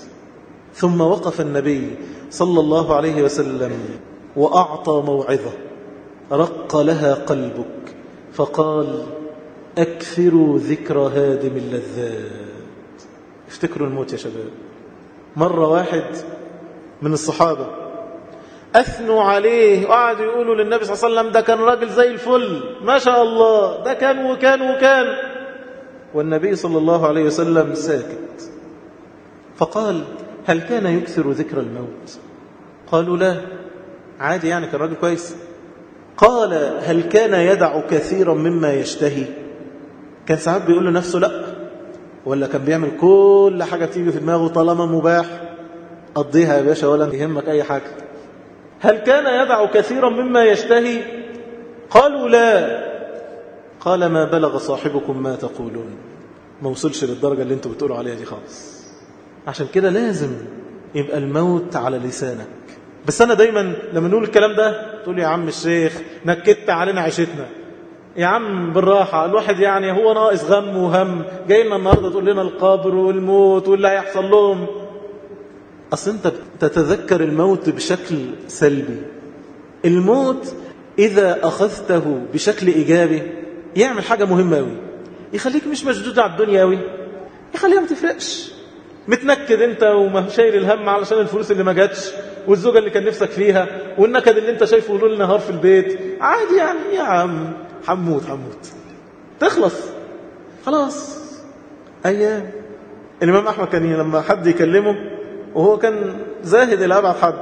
ثم وقف النبي صلى الله عليه وسلم وأعطى موعظة رق لها قلبك فقال أكثروا ذكر هادم اللذات افتكروا الموت يا شباب مرة واحد من الصحابة أثنوا عليه وقعدوا يقولوا للنبي صلى الله عليه وسلم ده كان راجل زي الفل ما شاء الله ده كان وكان وكان والنبي صلى الله عليه وسلم ساكت فقال هل كان يكثر ذكر الموت قالوا لا عادي يعني كان راجل كويس قال هل كان يدع كثيرا مما يشتهي كان ساعات بيقول لنفسه لا ولا كان بيعمل كل حاجة تيجي في دماغه طالما مباح قضيها يا باشا ولا يهمك أي حاجة هل كان يدع كثيرا مما يشتهي قالوا لا قال ما بلغ صاحبكم ما تقولون ما وصلش للدرجة اللي انتوا بتقولوا عليها دي خالص عشان كده لازم يبقى الموت على لسانك بس أنا دايما لما نقول الكلام ده تقول يا عم الشيخ نكدت علينا عيشتنا يا عم بالراحة الواحد يعني هو ناقص غم وهم جاي لنا النهاردة تقول لنا القبر والموت واللي هيحصل لهم أصل أنت تتذكر الموت بشكل سلبي الموت إذا أخذته بشكل إيجابي يعمل حاجة مهمة أوي يخليك مش مشدود على الدنيا أوي يخليها ما تفرقش متنكد انت وما شايل الهم علشان الفلوس اللي ما جاتش والزوجة اللي كان نفسك فيها والنكد اللي انت شايفه ليل نهار في البيت عادي يعني يا عم حموت حموت تخلص خلاص ايام الامام احمد كان لما حد يكلمه وهو كان زاهد الى ابعد حد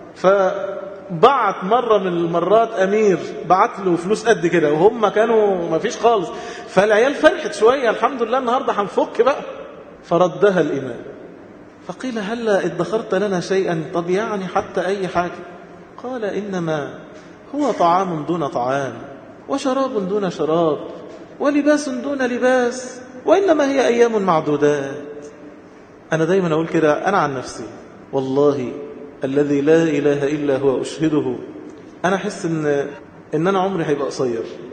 فبعت مرة من المرات امير بعت له فلوس قد كده وهم كانوا ما فيش خالص فالعيال فرحت شوية الحمد لله النهاردة هنفك بقى فردها الإمام فقيل هلا ادخرت لنا شيئا طب يعني حتى أي حاجة قال إنما هو طعام دون طعام وشراب دون شراب ولباس دون لباس وإنما هي أيام معدودات أنا دايما أقول كده أنا عن نفسي والله الذي لا إله إلا هو أشهده أنا أحس إن, إن أنا عمري هيبقى قصير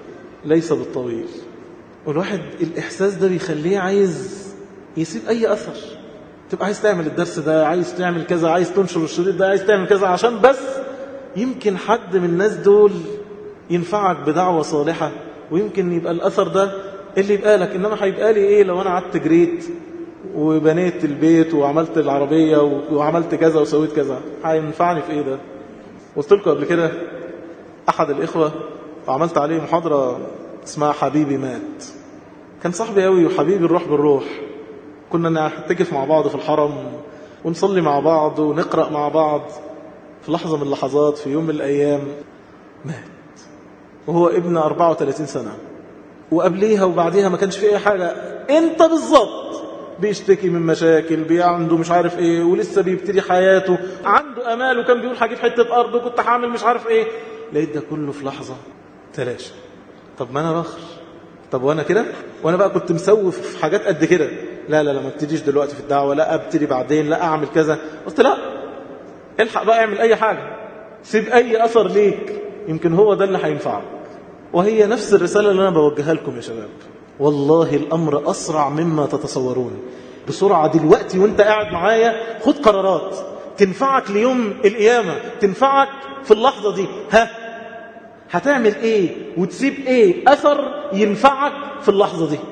ليس بالطويل والواحد الإحساس ده بيخليه عايز يسيب أي أثر تبقى عايز تعمل الدرس ده عايز تعمل كذا عايز تنشر الشريط ده عايز تعمل كذا عشان بس يمكن حد من الناس دول ينفعك بدعوة صالحة ويمكن يبقى الأثر ده اللي يبقى لك إنما هيبقى لي إيه لو أنا قعدت جريت وبنيت البيت وعملت العربية وعملت كذا وسويت كذا هينفعني في إيه ده قلت لكم قبل كده أحد الإخوة وعملت عليه محاضرة اسمها حبيبي مات كان صاحبي قوي وحبيبي الروح بالروح كنا نعتكف مع بعض في الحرم ونصلي مع بعض ونقرأ مع بعض في لحظة من اللحظات في يوم من الأيام مات وهو ابن 34 سنة وقبليها وبعديها ما كانش في أي حاجة انت بالظبط بيشتكي من مشاكل بي عنده مش عارف ايه ولسه بيبتدي حياته عنده امال وكان بيقول هجيب حته ارض وكنت حامل مش عارف ايه لقيت ده كله في لحظه تلاشى طب ما انا بخر طب وانا كده وانا بقى كنت مسوف في حاجات قد كده لا لا لا ما ابتديش دلوقتي في الدعوه لا ابتدي بعدين لا اعمل كذا قلت لا الحق بقى اعمل اي حاجه سيب اي اثر ليك يمكن هو ده اللي هينفعك وهي نفس الرساله اللي انا بوجهها لكم يا شباب والله الامر اسرع مما تتصورون بسرعه دلوقتي وانت قاعد معايا خد قرارات تنفعك ليوم القيامه تنفعك في اللحظه دي ها هتعمل ايه وتسيب ايه اثر ينفعك في اللحظه دي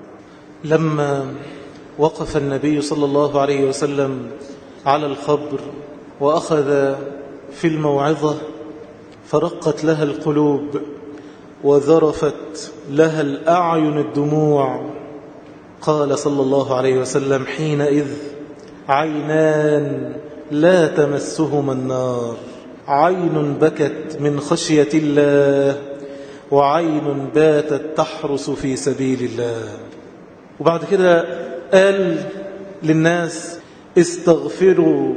لما وقف النبي صلى الله عليه وسلم على الخبر واخذ في الموعظه فرقت لها القلوب وذرفت لها الأعين الدموع قال صلى الله عليه وسلم حينئذ عينان لا تمسهما النار عين بكت من خشية الله وعين باتت تحرس في سبيل الله وبعد كده قال للناس استغفروا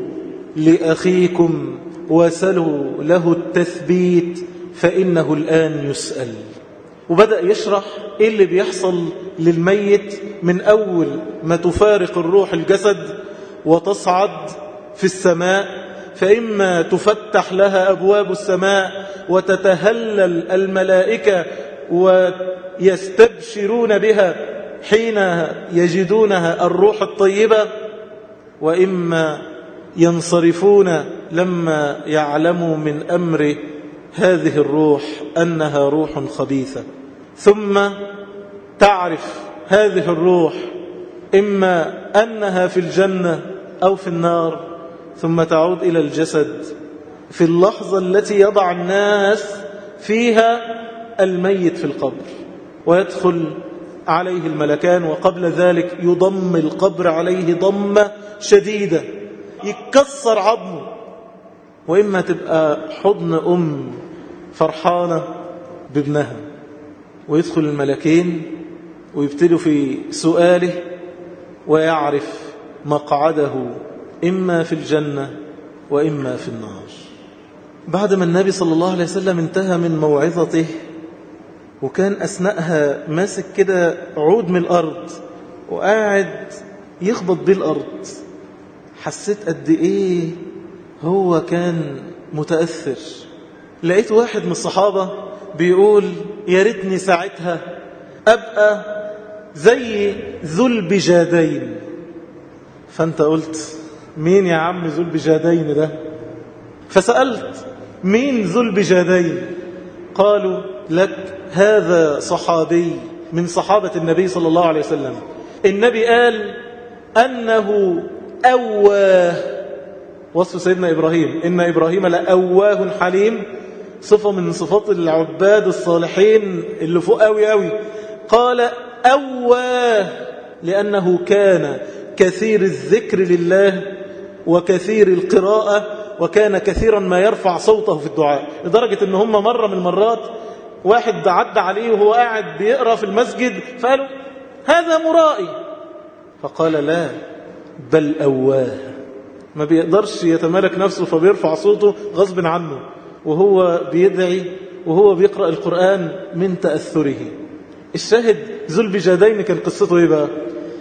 لأخيكم وسلوا له التثبيت فإنه الآن يسأل وبدأ يشرح إيه اللي بيحصل للميت من أول ما تفارق الروح الجسد وتصعد في السماء فإما تفتح لها أبواب السماء وتتهلل الملائكة ويستبشرون بها حين يجدونها الروح الطيبة وإما ينصرفون لما يعلموا من أمر هذه الروح أنها روح خبيثة ثم تعرف هذه الروح إما أنها في الجنة أو في النار ثم تعود إلى الجسد في اللحظة التي يضع الناس فيها الميت في القبر ويدخل عليه الملكان وقبل ذلك يضم القبر عليه ضمة شديدة يتكسر عظمه وإما تبقى حضن أم فرحانة بابنها ويدخل الملكين ويبتدوا في سؤاله ويعرف مقعده إما في الجنة وإما في النار بعد ما النبي صلى الله عليه وسلم انتهى من موعظته وكان أثناءها ماسك كده عود من الأرض وقاعد يخبط بيه الأرض حسيت قد إيه هو كان متأثر لقيت واحد من الصحابة بيقول يا ريتني ساعتها أبقى زي ذو البجادين فأنت قلت مين يا عم ذو البجادين ده فسألت مين ذو البجادين قالوا لك هذا صحابي من صحابة النبي صلى الله عليه وسلم النبي قال أنه أواه وصف سيدنا إبراهيم إن إبراهيم لأواه حليم صفة من صفات العباد الصالحين اللي فوق أوي أوي قال أواه لأنه كان كثير الذكر لله وكثير القراءة وكان كثيرا ما يرفع صوته في الدعاء لدرجة أن هم مرة من المرات واحد عدى عليه وهو قاعد بيقرأ في المسجد فقالوا هذا مرائي فقال لا بل أواه ما بيقدرش يتمالك نفسه فبيرفع صوته غصب عنه وهو بيدعي وهو بيقرأ القرآن من تأثره الشاهد ذو البجادين كان قصته ايه بقى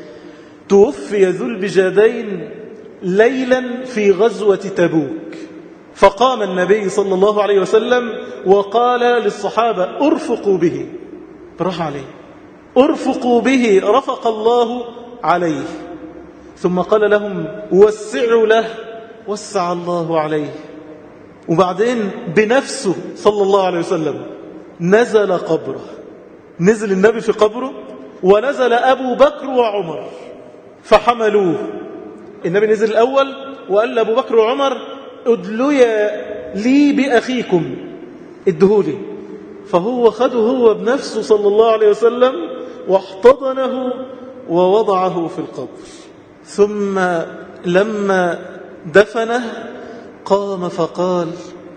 توفي ذو البجادين ليلا في غزوة تبوك فقام النبي صلى الله عليه وسلم وقال للصحابة ارفقوا به راح عليه ارفقوا به رفق الله عليه ثم قال لهم وسعوا له وسع الله عليه وبعدين بنفسه صلى الله عليه وسلم نزل قبره نزل النبي في قبره ونزل أبو بكر وعمر فحملوه النبي نزل الأول وقال لأبو بكر وعمر ادليا لي بأخيكم ادهولي فهو خده هو بنفسه صلى الله عليه وسلم واحتضنه ووضعه في القبر ثم لما دفنه قام فقال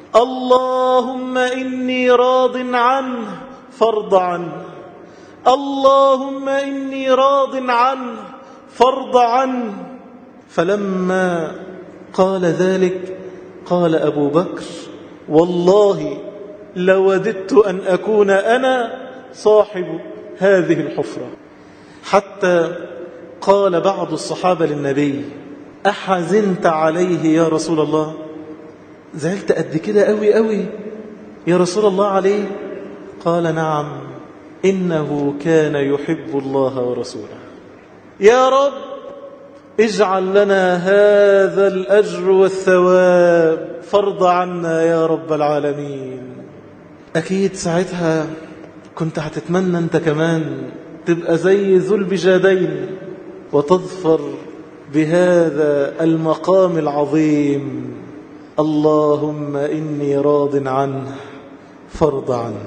اللهم إني راض عنه فارض عنه اللهم إني راض عنه فارض عنه فلما قال ذلك قال أبو بكر والله لوددت أن أكون أنا صاحب هذه الحفرة حتى قال بعض الصحابة للنبي أحزنت عليه يا رسول الله زعلت قد كده قوي قوي يا رسول الله عليه قال نعم إنه كان يحب الله ورسوله يا رب اجعل لنا هذا الأجر والثواب فرض عنا يا رب العالمين أكيد ساعتها كنت هتتمنى أنت كمان تبقى زي ذو البجادين وتظفر بهذا المقام العظيم اللهم إني راض عنه فرض عنه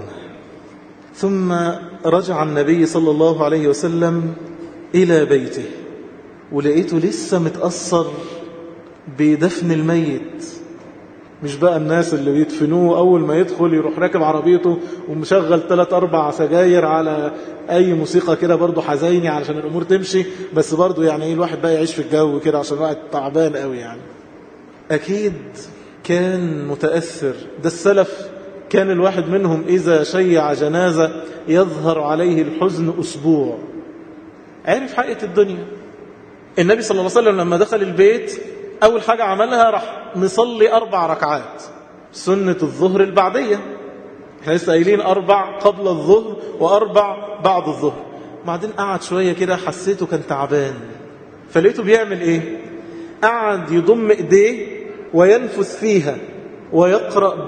ثم رجع النبي صلى الله عليه وسلم إلى بيته ولقيته لسه متأثر بدفن الميت مش بقى الناس اللي بيدفنوه أول ما يدخل يروح راكب عربيته ومشغل ثلاث أربع سجاير على أي موسيقى كده برضه حزيني علشان الأمور تمشي بس برضه يعني ايه الواحد بقى يعيش في الجو كده عشان الواحد تعبان قوي يعني أكيد كان متأثر ده السلف كان الواحد منهم إذا شيع جنازة يظهر عليه الحزن أسبوع عرف حقيقة الدنيا النبي صلى الله عليه وسلم لما دخل البيت أول حاجة عملها راح نصلي أربع ركعات سنة الظهر البعدية احنا لسه قايلين أربع قبل الظهر وأربع بعد الظهر بعدين قعد شوية كده حسيته كان تعبان فلقيته بيعمل إيه قعد يضم إيديه وينفث فيها ويقرأ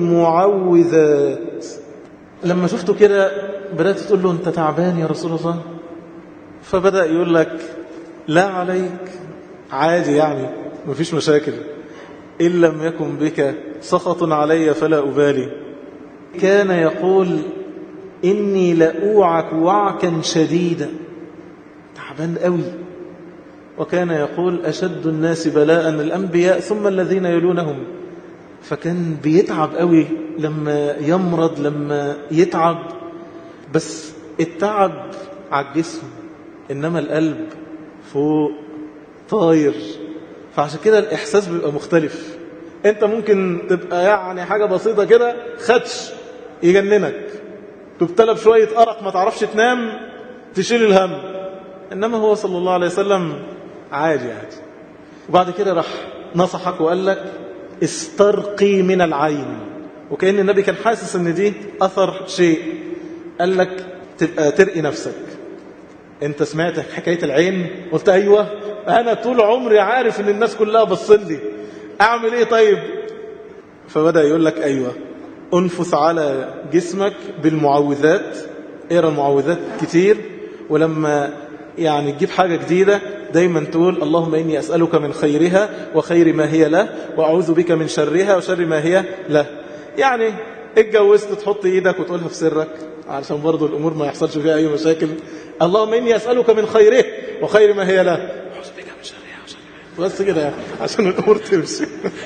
بالمعوذات لما شفته كده بدأت تقول له أنت تعبان يا رسول الله فبدأ يقول لك لا عليك عادي يعني مفيش مشاكل إن لم يكن بك سخط علي فلا أبالي كان يقول إني لأوعك وعكا شديدا تعبان قوي وكان يقول أشد الناس بلاء الأنبياء ثم الذين يلونهم فكان بيتعب قوي لما يمرض لما يتعب بس التعب على الجسم إنما القلب فوق طاير فعشان كده الإحساس بيبقى مختلف أنت ممكن تبقى يعني حاجة بسيطة كده خدش يجننك تبتلى بشوية أرق ما تعرفش تنام تشيل الهم إنما هو صلى الله عليه وسلم عادي عادي وبعد كده راح نصحك وقال لك استرقي من العين وكأن النبي كان حاسس ان دي أثر شيء قال لك تبقى ترقي نفسك انت سمعت حكاية العين قلت ايوه انا طول عمري عارف ان الناس كلها بصلي اعمل ايه طيب فبدأ يقول لك ايوه انفث على جسمك بالمعوذات اقرا المعوذات كتير ولما يعني تجيب حاجة جديدة دايما تقول اللهم إني أسألك من خيرها وخير ما هي له وأعوذ بك من شرها وشر ما هي له يعني اتجوزت تحط إيدك وتقولها في سرك علشان برضو الأمور ما يحصلش فيها أي مشاكل اللهم إني أسألك من خيره وخير ما هي له أعوذ بك من شرها وشر بس كده يعني عشان الأمور تمشي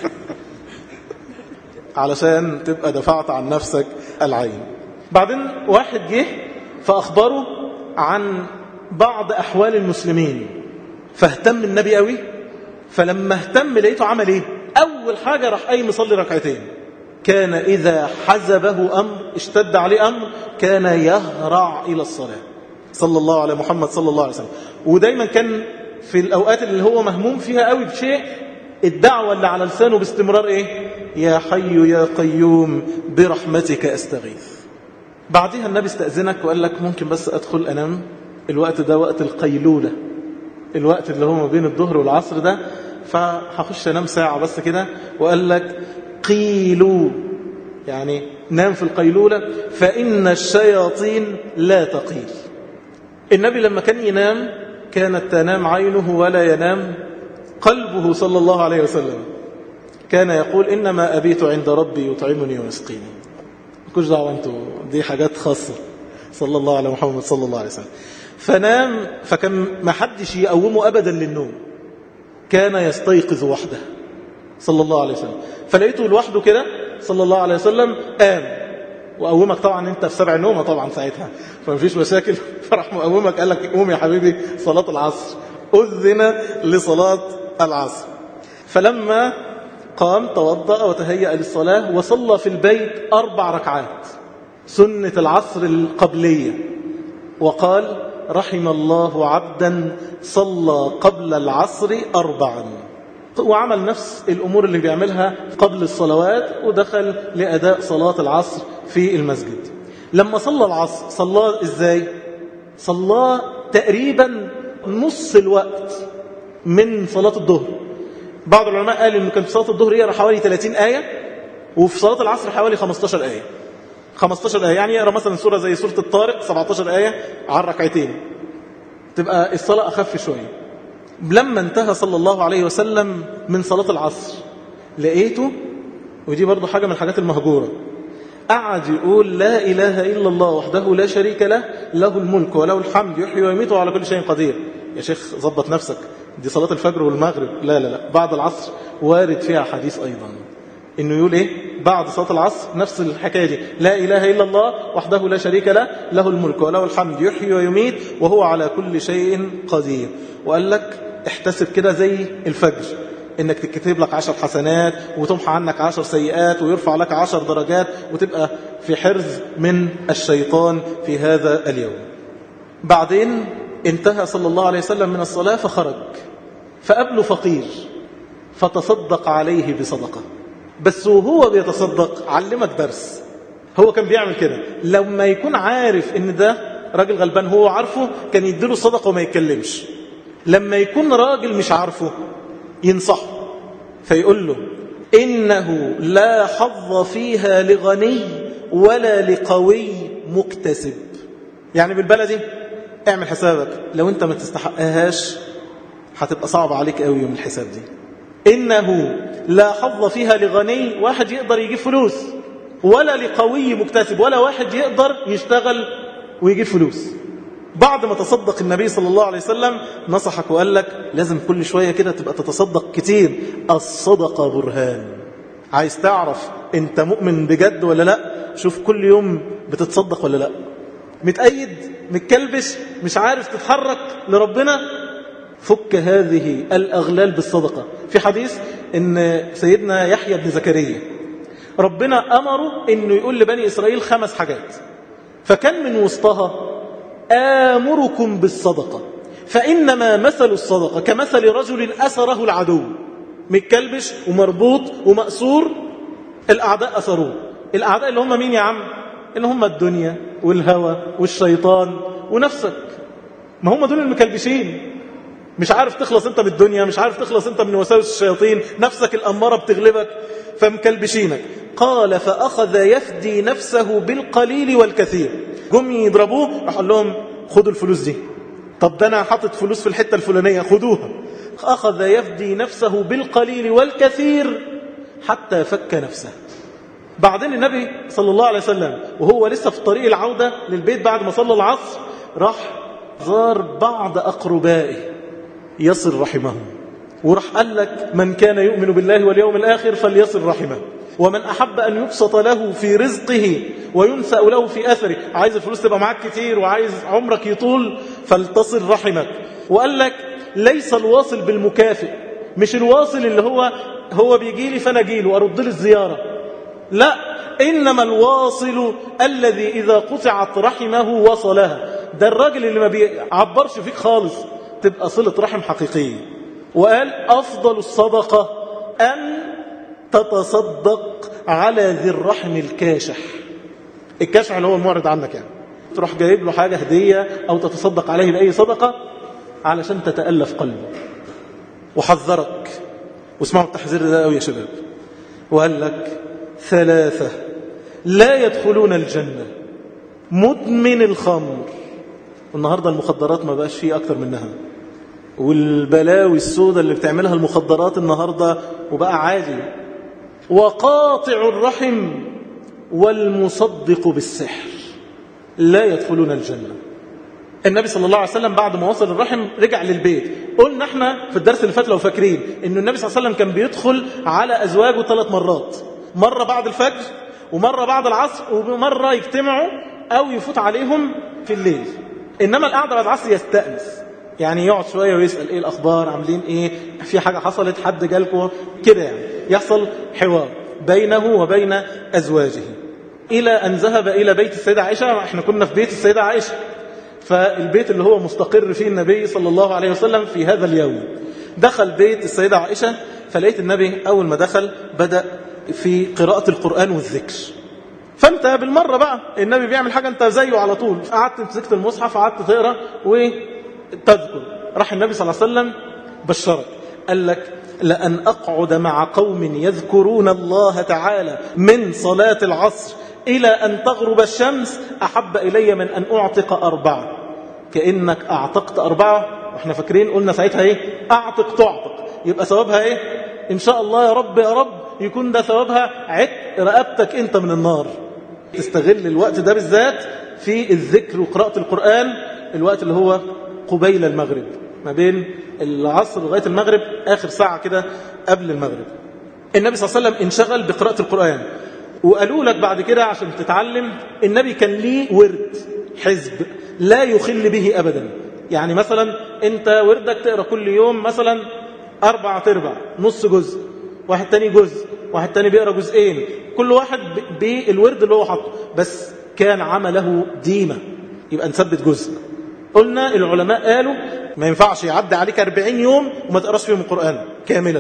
علشان تبقى دفعت عن نفسك العين بعدين واحد جه فأخبره عن بعض أحوال المسلمين فاهتم النبي قوي فلما اهتم لقيته عمل ايه أول حاجة راح قايم يصلي ركعتين كان إذا حزبه أمر اشتد عليه أمر كان يهرع إلى الصلاة صلى الله على محمد صلى الله عليه وسلم ودايما كان في الأوقات اللي هو مهموم فيها قوي بشيء الدعوة اللي على لسانه باستمرار إيه يا حي يا قيوم برحمتك أستغيث بعدها النبي استأذنك وقال لك ممكن بس أدخل أنام الوقت ده وقت القيلولة الوقت اللي هو ما بين الظهر والعصر ده فهخش أنام ساعة بس كده وقال لك قيلوا يعني نام في القيلولة فإن الشياطين لا تقيل النبي لما كان ينام كانت تنام عينه ولا ينام قلبه صلى الله عليه وسلم كان يقول إنما أبيت عند ربي يطعمني ويسقيني كوش دعوة أنتوا دي حاجات خاصة صلى الله على محمد صلى الله عليه وسلم فنام فكان ما حدش يقومه أبدا للنوم كان يستيقظ وحده صلى الله عليه وسلم فلقيته لوحده كده صلى الله عليه وسلم قام وقومك طبعا انت في سبع نومه طبعا ساعتها فما فيش مشاكل فراح مقومك قال لك قوم يا حبيبي صلاة العصر أذن لصلاة العصر فلما قام توضأ وتهيأ للصلاة وصلى في البيت أربع ركعات سنة العصر القبلية وقال رحم الله عبدا صلى قبل العصر أربعا وعمل نفس الأمور اللي بيعملها قبل الصلوات ودخل لأداء صلاة العصر في المسجد لما صلى العصر صلى إزاي؟ صلى تقريبا نص الوقت من صلاة الظهر بعض العلماء قال إنه كان في صلاة الظهر يقرأ حوالي 30 آية وفي صلاة العصر حوالي 15 آية 15 آية يعني يقرأ مثلا سورة زي سورة الطارق 17 آية على الركعتين تبقى الصلاة أخف شوية لما انتهى صلى الله عليه وسلم من صلاة العصر لقيته ودي برضو حاجة من الحاجات المهجورة قعد يقول لا إله إلا الله وحده لا شريك له له الملك وله الحمد يحيي ويميت وعلى كل شيء قدير يا شيخ ظبط نفسك دي صلاة الفجر والمغرب لا لا لا بعد العصر وارد فيها حديث أيضا إنه يقول إيه بعد صلاة العصر نفس الحكاية دي لا إله إلا الله وحده لا شريك له له الملك وله الحمد يحيي ويميت وهو على كل شيء قدير وقال لك احتسب كده زي الفجر انك تكتب لك عشر حسنات وتمحى عنك عشر سيئات ويرفع لك عشر درجات وتبقى في حرز من الشيطان في هذا اليوم بعدين انتهى صلى الله عليه وسلم من الصلاة فخرج فقابله فقير فتصدق عليه بصدقة بس وهو بيتصدق علمك درس هو كان بيعمل كده لما يكون عارف ان ده راجل غلبان هو عارفه كان يديله صدقة وما يتكلمش لما يكون راجل مش عارفه ينصحه فيقول له إنه لا حظ فيها لغني ولا لقوي مكتسب يعني بالبلدي اعمل حسابك لو انت ما تستحقهاش هتبقى صعب عليك قوي يوم الحساب دي إنه لا حظ فيها لغني واحد يقدر يجيب فلوس ولا لقوي مكتسب ولا واحد يقدر يشتغل ويجيب فلوس بعد ما تصدق النبي صلى الله عليه وسلم نصحك وقال لك لازم كل شوية كده تبقى تتصدق كتير الصدقة برهان عايز تعرف انت مؤمن بجد ولا لا شوف كل يوم بتتصدق ولا لا متأيد متكلبش مش عارف تتحرك لربنا فك هذه الأغلال بالصدقة في حديث ان سيدنا يحيى بن زكريا ربنا أمره انه يقول لبني إسرائيل خمس حاجات فكان من وسطها آمركم بالصدقة فإنما مثل الصدقة كمثل رجل أسره العدو متكلبش ومربوط ومأسور الأعداء أسروه الأعداء اللي هم مين يا عم اللي هم الدنيا والهوى والشيطان ونفسك ما هم دول المكلبشين مش عارف تخلص انت من الدنيا مش عارف تخلص انت من وساوس الشياطين نفسك الأمارة بتغلبك فمكلبشينك قال فأخذ يفدي نفسه بالقليل والكثير جم يضربوه راح قال لهم خدوا الفلوس دي طب ده انا حاطط فلوس في الحتة الفلانية خدوها أخذ يفدي نفسه بالقليل والكثير حتى فك نفسه بعدين النبي صلى الله عليه وسلم وهو لسه في طريق العودة للبيت بعد ما صلى العصر راح زار بعض أقربائه يصل رحمهم وراح قال لك من كان يؤمن بالله واليوم الآخر فليصل رحمه ومن أحب أن يبسط له في رزقه وينسأ له في أثره عايز الفلوس تبقى معاك كتير وعايز عمرك يطول فلتصل رحمك وقال لك ليس الواصل بالمكافئ مش الواصل اللي هو هو بيجي لي فانا اجي له وارد له الزياره لا انما الواصل الذي اذا قطعت رحمه وصلها ده الراجل اللي ما بيعبرش فيك خالص تبقى صله رحم حقيقيه وقال افضل الصدقه ان تتصدق على ذي الرحم الكاشح الكشع اللي هو المعرض عنك يعني تروح جايب له حاجة هدية أو تتصدق عليه بأي صدقة علشان تتألف قلبه وحذرك واسمعوا التحذير ده قوي يا شباب وقال لك ثلاثة لا يدخلون الجنة مدمن الخمر النهاردة المخدرات ما بقاش فيه أكتر منها والبلاوي السوداء اللي بتعملها المخدرات النهاردة وبقى عادي وقاطع الرحم والمصدق بالسحر لا يدخلون الجنة النبي صلى الله عليه وسلم بعد ما وصل الرحم رجع للبيت قلنا احنا في الدرس اللي فات لو فاكرين ان النبي صلى الله عليه وسلم كان بيدخل على ازواجه ثلاث مرات مرة بعد الفجر ومرة بعد العصر ومرة يجتمعوا او يفوت عليهم في الليل انما القعدة بعد العصر يستأنس يعني يقعد شوية ويسأل ايه الاخبار عاملين ايه في حاجة حصلت حد جالكم كده يعني يحصل حوار بينه وبين ازواجه الى ان ذهب الى بيت السيدة عائشة احنا كنا في بيت السيدة عائشة فالبيت اللي هو مستقر فيه النبي صلى الله عليه وسلم في هذا اليوم دخل بيت السيدة عائشة فلقيت النبي أول ما دخل بدأ في قراءة القرآن والذكر فانت بالمرة بقى النبي بيعمل حاجة انت زيه على طول قعدت مسكت المصحف قعدت تقرأ وتذكر راح النبي صلى الله عليه وسلم بشرك قال لك لأن أقعد مع قوم يذكرون الله تعالى من صلاة العصر إلى أن تغرب الشمس أحب إلي من أن أعتق أربعة كأنك أعتقت أربعة وإحنا فاكرين قلنا ساعتها إيه أعتق تعتق يبقى ثوابها إيه إن شاء الله يا رب يا رب يكون ده ثوابها عتق رقبتك أنت من النار تستغل الوقت ده بالذات في الذكر وقراءة القرآن الوقت اللي هو قبيل المغرب ما بين العصر لغاية المغرب آخر ساعة كده قبل المغرب النبي صلى الله عليه وسلم انشغل بقراءة القرآن وقالوا لك بعد كده عشان تتعلم النبي كان ليه ورد حزب لا يخل به أبدا يعني مثلا انت وردك تقرأ كل يوم مثلا أربعة تربع نص جزء واحد تاني جزء واحد تاني بيقرأ جزئين كل واحد بالورد اللي هو حطه بس كان عمله ديمة يبقى نثبت جزء قلنا العلماء قالوا ما ينفعش يعدي عليك 40 يوم وما تقراش فيهم القرآن كاملا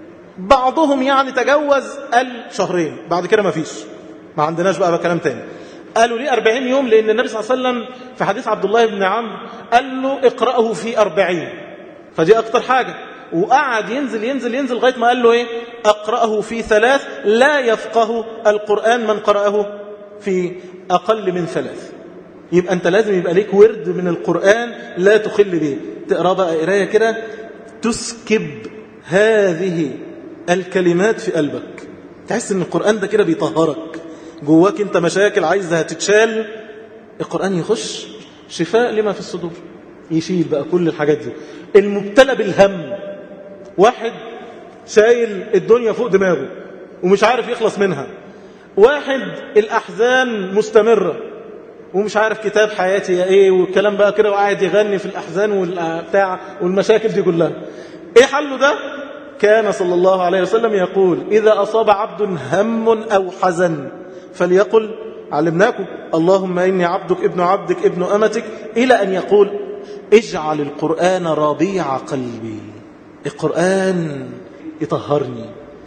بعضهم يعني تجوز قال شهرين بعد كده ما فيش ما عندناش بقى, بقى كلام تاني قالوا ليه 40 يوم لأن النبي صلى الله عليه وسلم في حديث عبد الله بن عمرو قال له اقرأه في 40 فدي أكتر حاجة وقعد ينزل ينزل ينزل لغاية ما قال له ايه أقرأه في ثلاث لا يفقه القرآن من قرأه في أقل من ثلاث يبقى أنت لازم يبقى ليك ورد من القرآن لا تخل به تقرأ بقى قراية كده تسكب هذه الكلمات في قلبك تحس ان القرآن ده كده بيطهرك جواك انت مشاكل عايزها تتشال القرآن يخش شفاء لما في الصدور يشيل بقى كل الحاجات دي المبتلى بالهم واحد شايل الدنيا فوق دماغه ومش عارف يخلص منها واحد الأحزان مستمرة ومش عارف كتاب حياتي ايه والكلام بقى كده وقاعد يغني في الأحزان والبتاع والمشاكل دي كلها ايه حله ده كان صلى الله عليه وسلم يقول إذا أصاب عبد هم أو حزن فليقل علمناكم اللهم إني عبدك ابن عبدك ابن أمتك إلى أن يقول اجعل القرآن ربيع قلبي القرآن يطهرني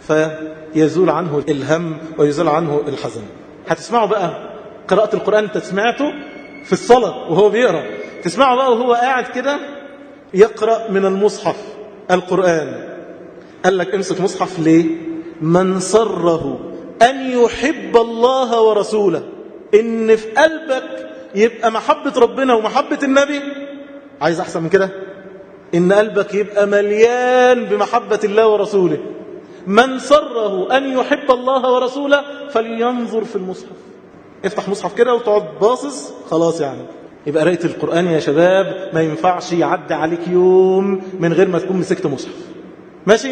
فيزول عنه الهم ويزول عنه الحزن هتسمعوا بقى قراءة القرآن انت سمعته في الصلاة وهو بيقرأ تسمعه بقى وهو قاعد كده يقرأ من المصحف القرآن قال لك امسك مصحف ليه من سره أن يحب الله ورسوله إن في قلبك يبقى محبة ربنا ومحبة النبي عايز أحسن من كده إن قلبك يبقى مليان بمحبة الله ورسوله من سره أن يحب الله ورسوله فلينظر في المصحف افتح مصحف كده وتقعد باصص خلاص يعني يبقى قرايه القرآن يا شباب ما ينفعش يعدي عليك يوم من غير ما تكون مسكت مصحف ماشي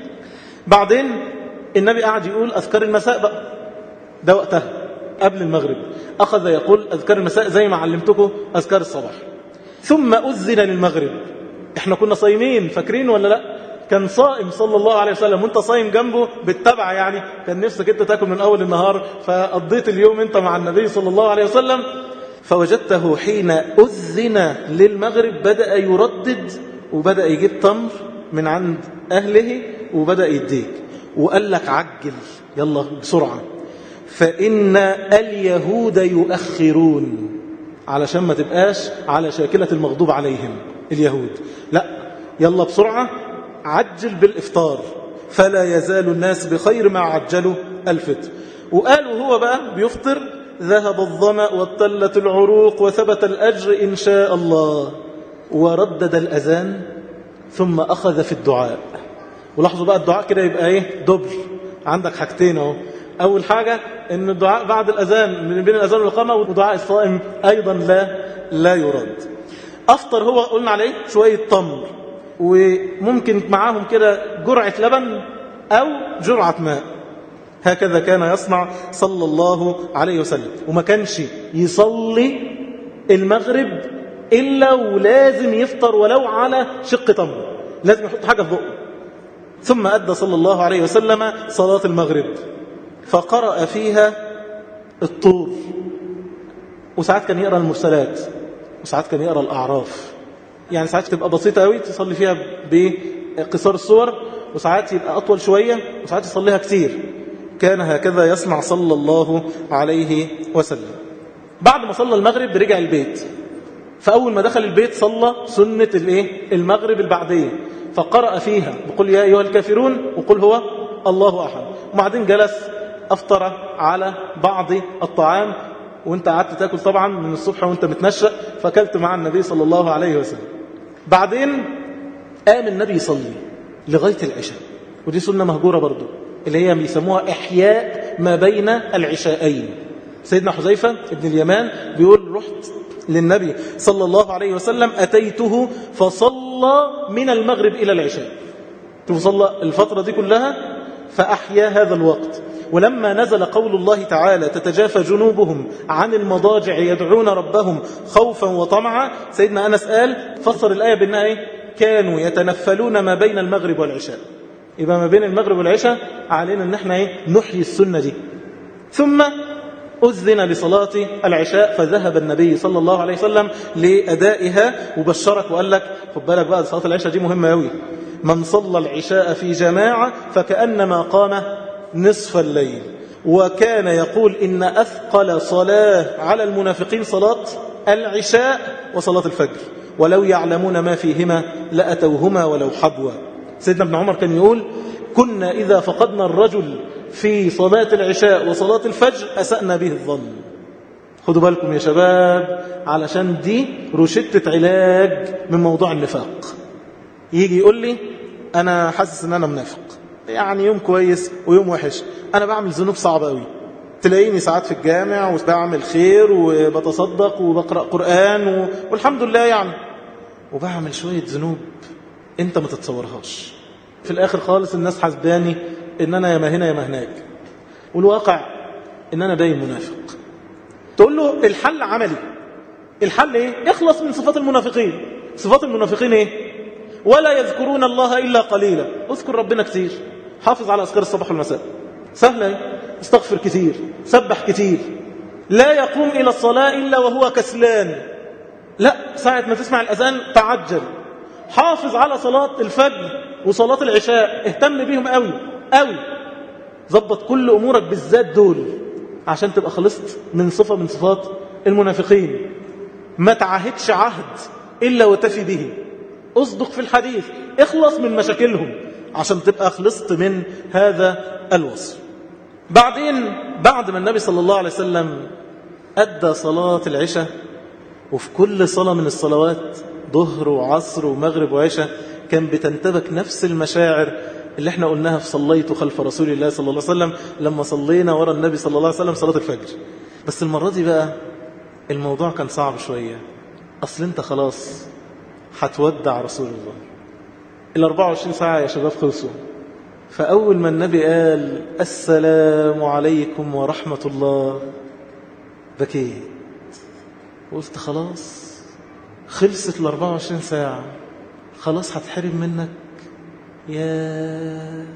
بعدين النبي قاعد يقول أذكار المساء بقى ده وقتها قبل المغرب أخذ يقول أذكار المساء زي ما علمتكم أذكار الصباح ثم أذن للمغرب احنا كنا صايمين فاكرين ولا لا كان صائم صلى الله عليه وسلم وانت صايم جنبه بالتبع يعني كان نفسك انت تاكل من اول النهار فقضيت اليوم انت مع النبي صلى الله عليه وسلم فوجدته حين أذن للمغرب بدأ يردد وبدأ يجيب تمر من عند أهله وبدأ يديك وقال لك عجل يلا بسرعة فإن اليهود يؤخرون علشان ما تبقاش على شاكلة المغضوب عليهم اليهود لا يلا بسرعة عجل بالإفطار فلا يزال الناس بخير ما عجلوا الفطر وقال وهو بقى بيفطر ذهب الظمأ وابتلت العروق وثبت الأجر إن شاء الله وردد الأذان ثم أخذ في الدعاء ولاحظوا بقى الدعاء كده يبقى ايه دبل عندك حاجتين اهو أول حاجة أن الدعاء بعد الأذان من بين الأذان والإقامة ودعاء الصائم أيضا لا لا يرد أفطر هو قلنا عليه شوية تمر وممكن معاهم كده جرعة لبن أو جرعة ماء هكذا كان يصنع صلى الله عليه وسلم وما كانش يصلي المغرب إلا ولازم يفطر ولو على شق تمر لازم يحط حاجة في بقه ثم أدى صلى الله عليه وسلم صلاة المغرب فقرأ فيها الطور وساعات كان يقرأ المرسلات وساعات كان يقرأ الأعراف يعني ساعات تبقى بسيطة قوي تصلي فيها بقصار الصور وساعات يبقى أطول شوية وساعات يصليها كتير كان هكذا يصنع صلى الله عليه وسلم بعد ما صلى المغرب رجع البيت فأول ما دخل البيت صلى سنة الايه المغرب البعدية فقرأ فيها بقول يا أيها الكافرون وقل هو الله أحد وبعدين جلس أفطر على بعض الطعام وانت قعدت تاكل طبعا من الصبح وانت متنشأ فاكلت مع النبي صلى الله عليه وسلم بعدين قام النبي يصلي لغاية العشاء ودي سنة مهجورة برضو اللي هي بيسموها إحياء ما بين العشاءين سيدنا حذيفة ابن اليمان بيقول رحت للنبي صلى الله عليه وسلم أتيته فصلى من المغرب إلى العشاء فصلى الفترة دي كلها فأحيا هذا الوقت ولما نزل قول الله تعالى تتجافى جنوبهم عن المضاجع يدعون ربهم خوفا وطمعا سيدنا أنس قال فسر الآية بأنها إيه؟ كانوا يتنفلون ما بين المغرب والعشاء يبقى ما بين المغرب والعشاء علينا ان احنا ايه نحيي السنة دي ثم أذن لصلاة العشاء فذهب النبي صلى الله عليه وسلم لأدائها وبشرك وقال لك خد بالك بقى صلاة العشاء دي مهمة أوي من صلى العشاء في جماعة فكأنما قام نصف الليل وكان يقول إن أثقل صلاة على المنافقين صلاة العشاء وصلاة الفجر ولو يعلمون ما فيهما لأتوهما ولو حبوا سيدنا ابن عمر كان يقول كنا إذا فقدنا الرجل في صلاة العشاء وصلاة الفجر أسأنا به الظن خدوا بالكم يا شباب علشان دي روشتة علاج من موضوع النفاق يجي يقول لي أنا حاسس أن أنا منافق يعني يوم كويس ويوم وحش أنا بعمل ذنوب صعبة قوي تلاقيني ساعات في الجامع وبعمل خير وبتصدق وبقرأ قرآن و... والحمد لله يعني وبعمل شوية ذنوب انت ما تتصورهاش في الاخر خالص الناس حسباني ان انا يا ما هنا يا ما هناك والواقع ان انا باين منافق تقول له الحل عملي الحل ايه اخلص من صفات المنافقين صفات المنافقين ايه ولا يذكرون الله الا قليلا اذكر ربنا كتير حافظ على اذكار الصباح والمساء سهله ايه استغفر كتير سبح كتير لا يقوم الى الصلاه الا وهو كسلان لا ساعه ما تسمع الاذان تعجل حافظ على صلاة الفجر وصلاة العشاء اهتم بيهم قوي قوي ظبط كل أمورك بالذات دول عشان تبقى خلصت من صفة من صفات المنافقين ما تعهدش عهد إلا وتفي به اصدق في الحديث اخلص من مشاكلهم عشان تبقى خلصت من هذا الوصف بعدين بعد ما النبي صلى الله عليه وسلم أدى صلاة العشاء وفي كل صلاة من الصلوات ظهر وعصر ومغرب وعشاء كان بتنتبك نفس المشاعر اللي احنا قلناها في صليت خلف رسول الله صلى الله عليه وسلم لما صلينا ورا النبي صلى الله عليه وسلم صلاة الفجر بس المرة دي بقى الموضوع كان صعب شوية أصل انت خلاص هتودع رسول الله ال 24 ساعة يا شباب خلصوا فأول ما النبي قال السلام عليكم ورحمة الله بكيت قلت خلاص خلصت ال 24 ساعة خلاص هتحرم منك يا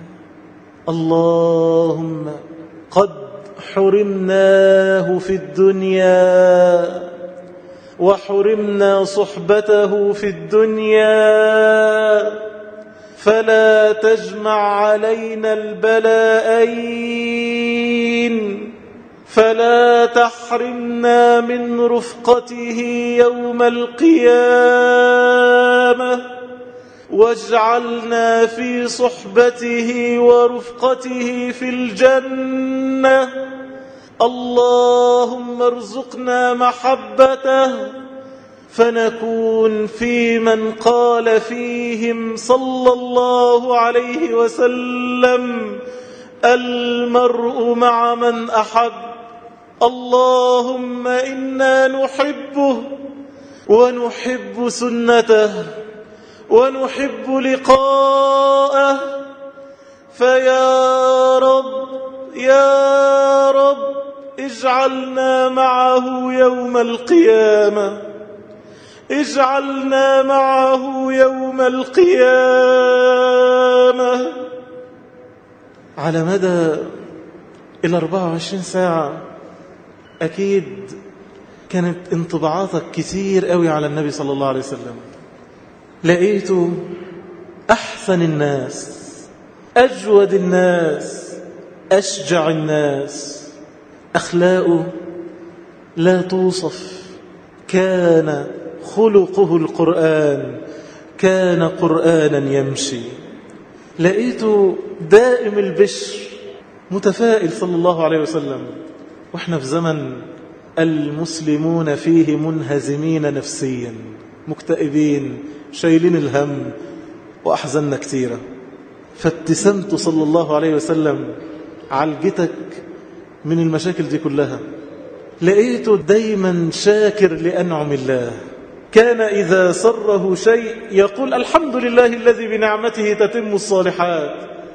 اللهم قد حرمناه في الدنيا وحرمنا صحبته في الدنيا فلا تجمع علينا البلاءين فلا تحرمنا من رفقته يوم القيامة واجعلنا في صحبته ورفقته في الجنة اللهم ارزقنا محبته فنكون في من قال فيهم صلى الله عليه وسلم المرء مع من أحب اللهم إنا نحبه ونحب سنته ونحب لقاءه فيا رب يا رب اجعلنا معه يوم القيامة اجعلنا معه يوم القيامة على مدى ال 24 ساعة أكيد كانت انطباعاتك كتير قوي على النبي صلى الله عليه وسلم لقيته أحسن الناس أجود الناس أشجع الناس أخلاقه لا توصف كان خلقه القرآن كان قرآنا يمشي لقيته دائم البشر متفائل صلى الله عليه وسلم واحنا في زمن المسلمون فيه منهزمين نفسيا مكتئبين شايلين الهم وأحزننا كثيرا فابتسمت صلى الله عليه وسلم عالجتك من المشاكل دي كلها لقيته دايما شاكر لأنعم الله كان إذا سره شيء يقول الحمد لله الذي بنعمته تتم الصالحات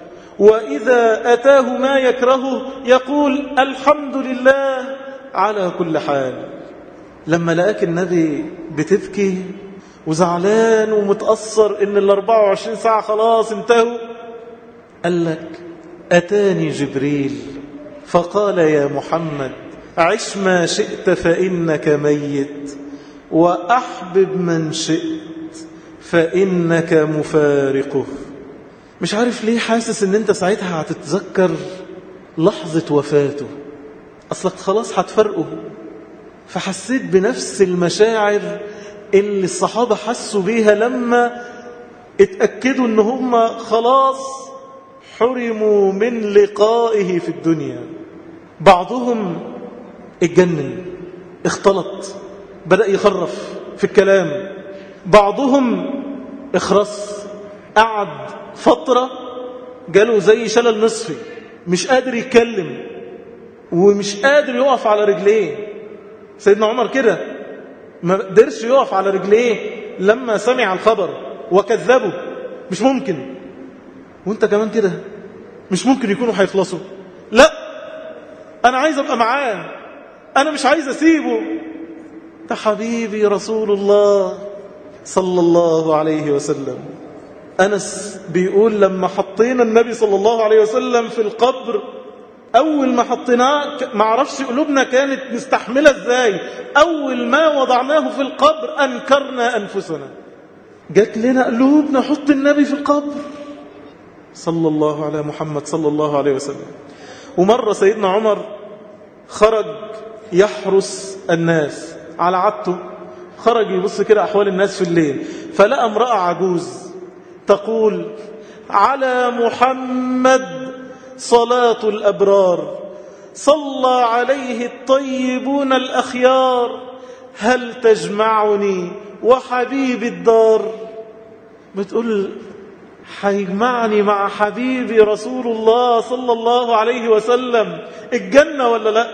وإذا أتاه ما يكرهه يقول الحمد لله على كل حال لما لقاك النبي بتبكي وزعلان ومتأثر إن ال 24 ساعة خلاص انتهوا قال لك أتاني جبريل فقال يا محمد عش ما شئت فإنك ميت وأحبب من شئت فإنك مفارقه مش عارف ليه حاسس ان انت ساعتها هتتذكر لحظة وفاته أصلك خلاص هتفرقه فحسيت بنفس المشاعر اللي الصحابة حسوا بيها لما اتأكدوا ان هم خلاص حرموا من لقائه في الدنيا بعضهم اتجنن اختلط بدأ يخرف في الكلام بعضهم اخرس قعد فترة جاله زي شلل نصفي مش قادر يتكلم ومش قادر يقف على رجليه سيدنا عمر كده ما قدرش يقف على رجليه لما سمع الخبر وكذبه مش ممكن وانت كمان كده مش ممكن يكونوا هيخلصوا لا انا عايز ابقى معاه انا مش عايز اسيبه ده حبيبي رسول الله صلى الله عليه وسلم أنس بيقول لما حطينا النبي صلى الله عليه وسلم في القبر أول ما حطيناه ما عرفش قلوبنا كانت مستحملة إزاي أول ما وضعناه في القبر أنكرنا أنفسنا جات لنا قلوب نحط النبي في القبر صلى الله على محمد صلى الله عليه وسلم ومرة سيدنا عمر خرج يحرس الناس على عادته خرج يبص كده أحوال الناس في الليل فلقى امرأة عجوز تقول على محمد صلاة الأبرار صلى عليه الطيبون الأخيار هل تجمعني وحبيب الدار بتقول هيجمعني مع حبيبي رسول الله صلى الله عليه وسلم الجنة ولا لا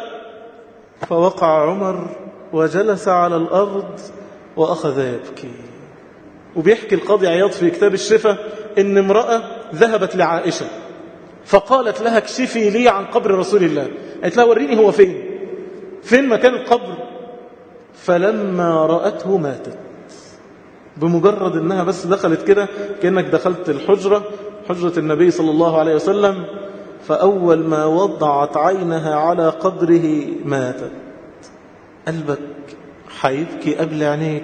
فوقع عمر وجلس على الأرض وأخذ يبكي وبيحكي القاضي عياض في كتاب الشفا إن امرأة ذهبت لعائشة فقالت لها اكشفي لي عن قبر رسول الله قالت لها وريني هو فين فين مكان القبر فلما رأته ماتت بمجرد انها بس دخلت كده كأنك دخلت الحجرة حجرة النبي صلى الله عليه وسلم فأول ما وضعت عينها على قبره ماتت قلبك حيبكي قبل عينيك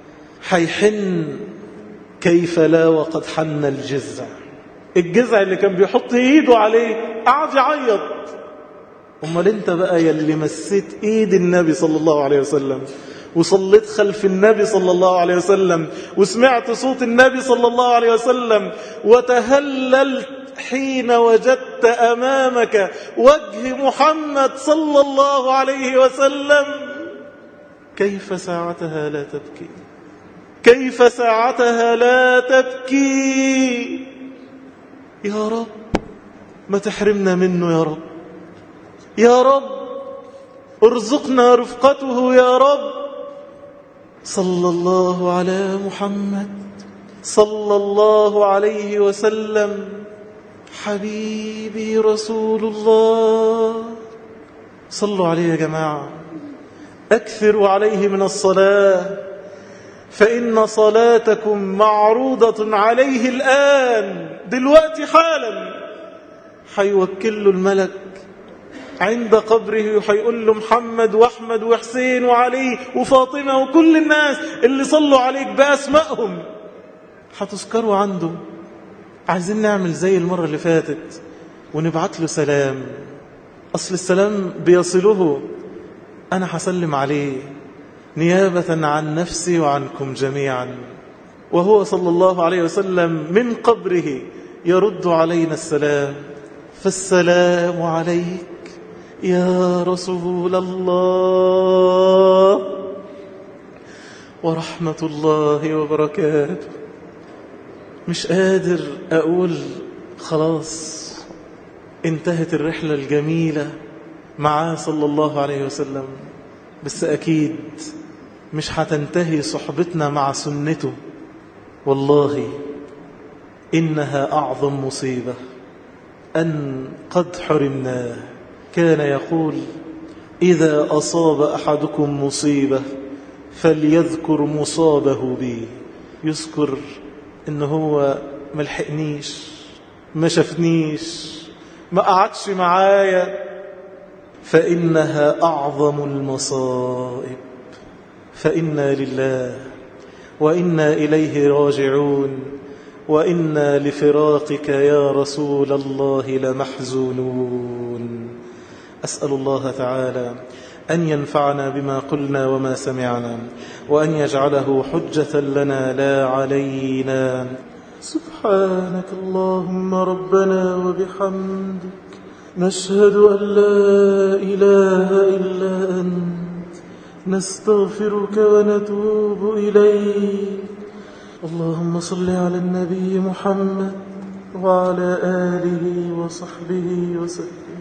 حيحن كيف لا وقد حن الجزع الجزع اللي كان بيحط ايده عليه قعد يعيط أمال أنت بقى يلي مسيت إيد النبي صلى الله عليه وسلم وصليت خلف النبي صلى الله عليه وسلم وسمعت صوت النبي صلى الله عليه وسلم وتهللت حين وجدت أمامك وجه محمد صلى الله عليه وسلم كيف ساعتها لا تبكي كيف ساعتها لا تبكي يا رب ما تحرمنا منه يا رب يا رب ارزقنا رفقته يا رب صلى الله على محمد صلى الله عليه وسلم حبيبي رسول الله صلوا عليه يا جماعة أكثروا عليه من الصلاة فإن صلاتكم معروضة عليه الآن دلوقتي حالا حيوكل له الملك عند قبره حيقول له محمد وأحمد وحسين وعلي وفاطمة وكل الناس اللي صلوا عليك بأسمائهم هتذكروا عنده عايزين نعمل زي المرة اللي فاتت ونبعت له سلام أصل السلام بيصله أنا هسلم عليه نيابة عن نفسي وعنكم جميعا وهو صلى الله عليه وسلم من قبره يرد علينا السلام فالسلام عليك يا رسول الله ورحمة الله وبركاته مش قادر أقول خلاص انتهت الرحلة الجميلة معاه صلى الله عليه وسلم بس أكيد مش هتنتهي صحبتنا مع سنته والله إنها أعظم مصيبة أن قد حرمناه كان يقول إذا أصاب أحدكم مصيبة فليذكر مصابه بي يذكر إن هو ملحقنيش ما شفنيش ما قعدش معايا فإنها أعظم المصائب فإنا لله وإنا إليه راجعون وإنا لفراقك يا رسول الله لمحزونون أسأل الله تعالى أن ينفعنا بما قلنا وما سمعنا وأن يجعله حجة لنا لا علينا سبحانك اللهم ربنا وبحمدك نشهد أن لا إله إلا أنت نستغفرك ونتوب إليك اللهم صل على النبي محمد وعلى آله وصحبه وسلم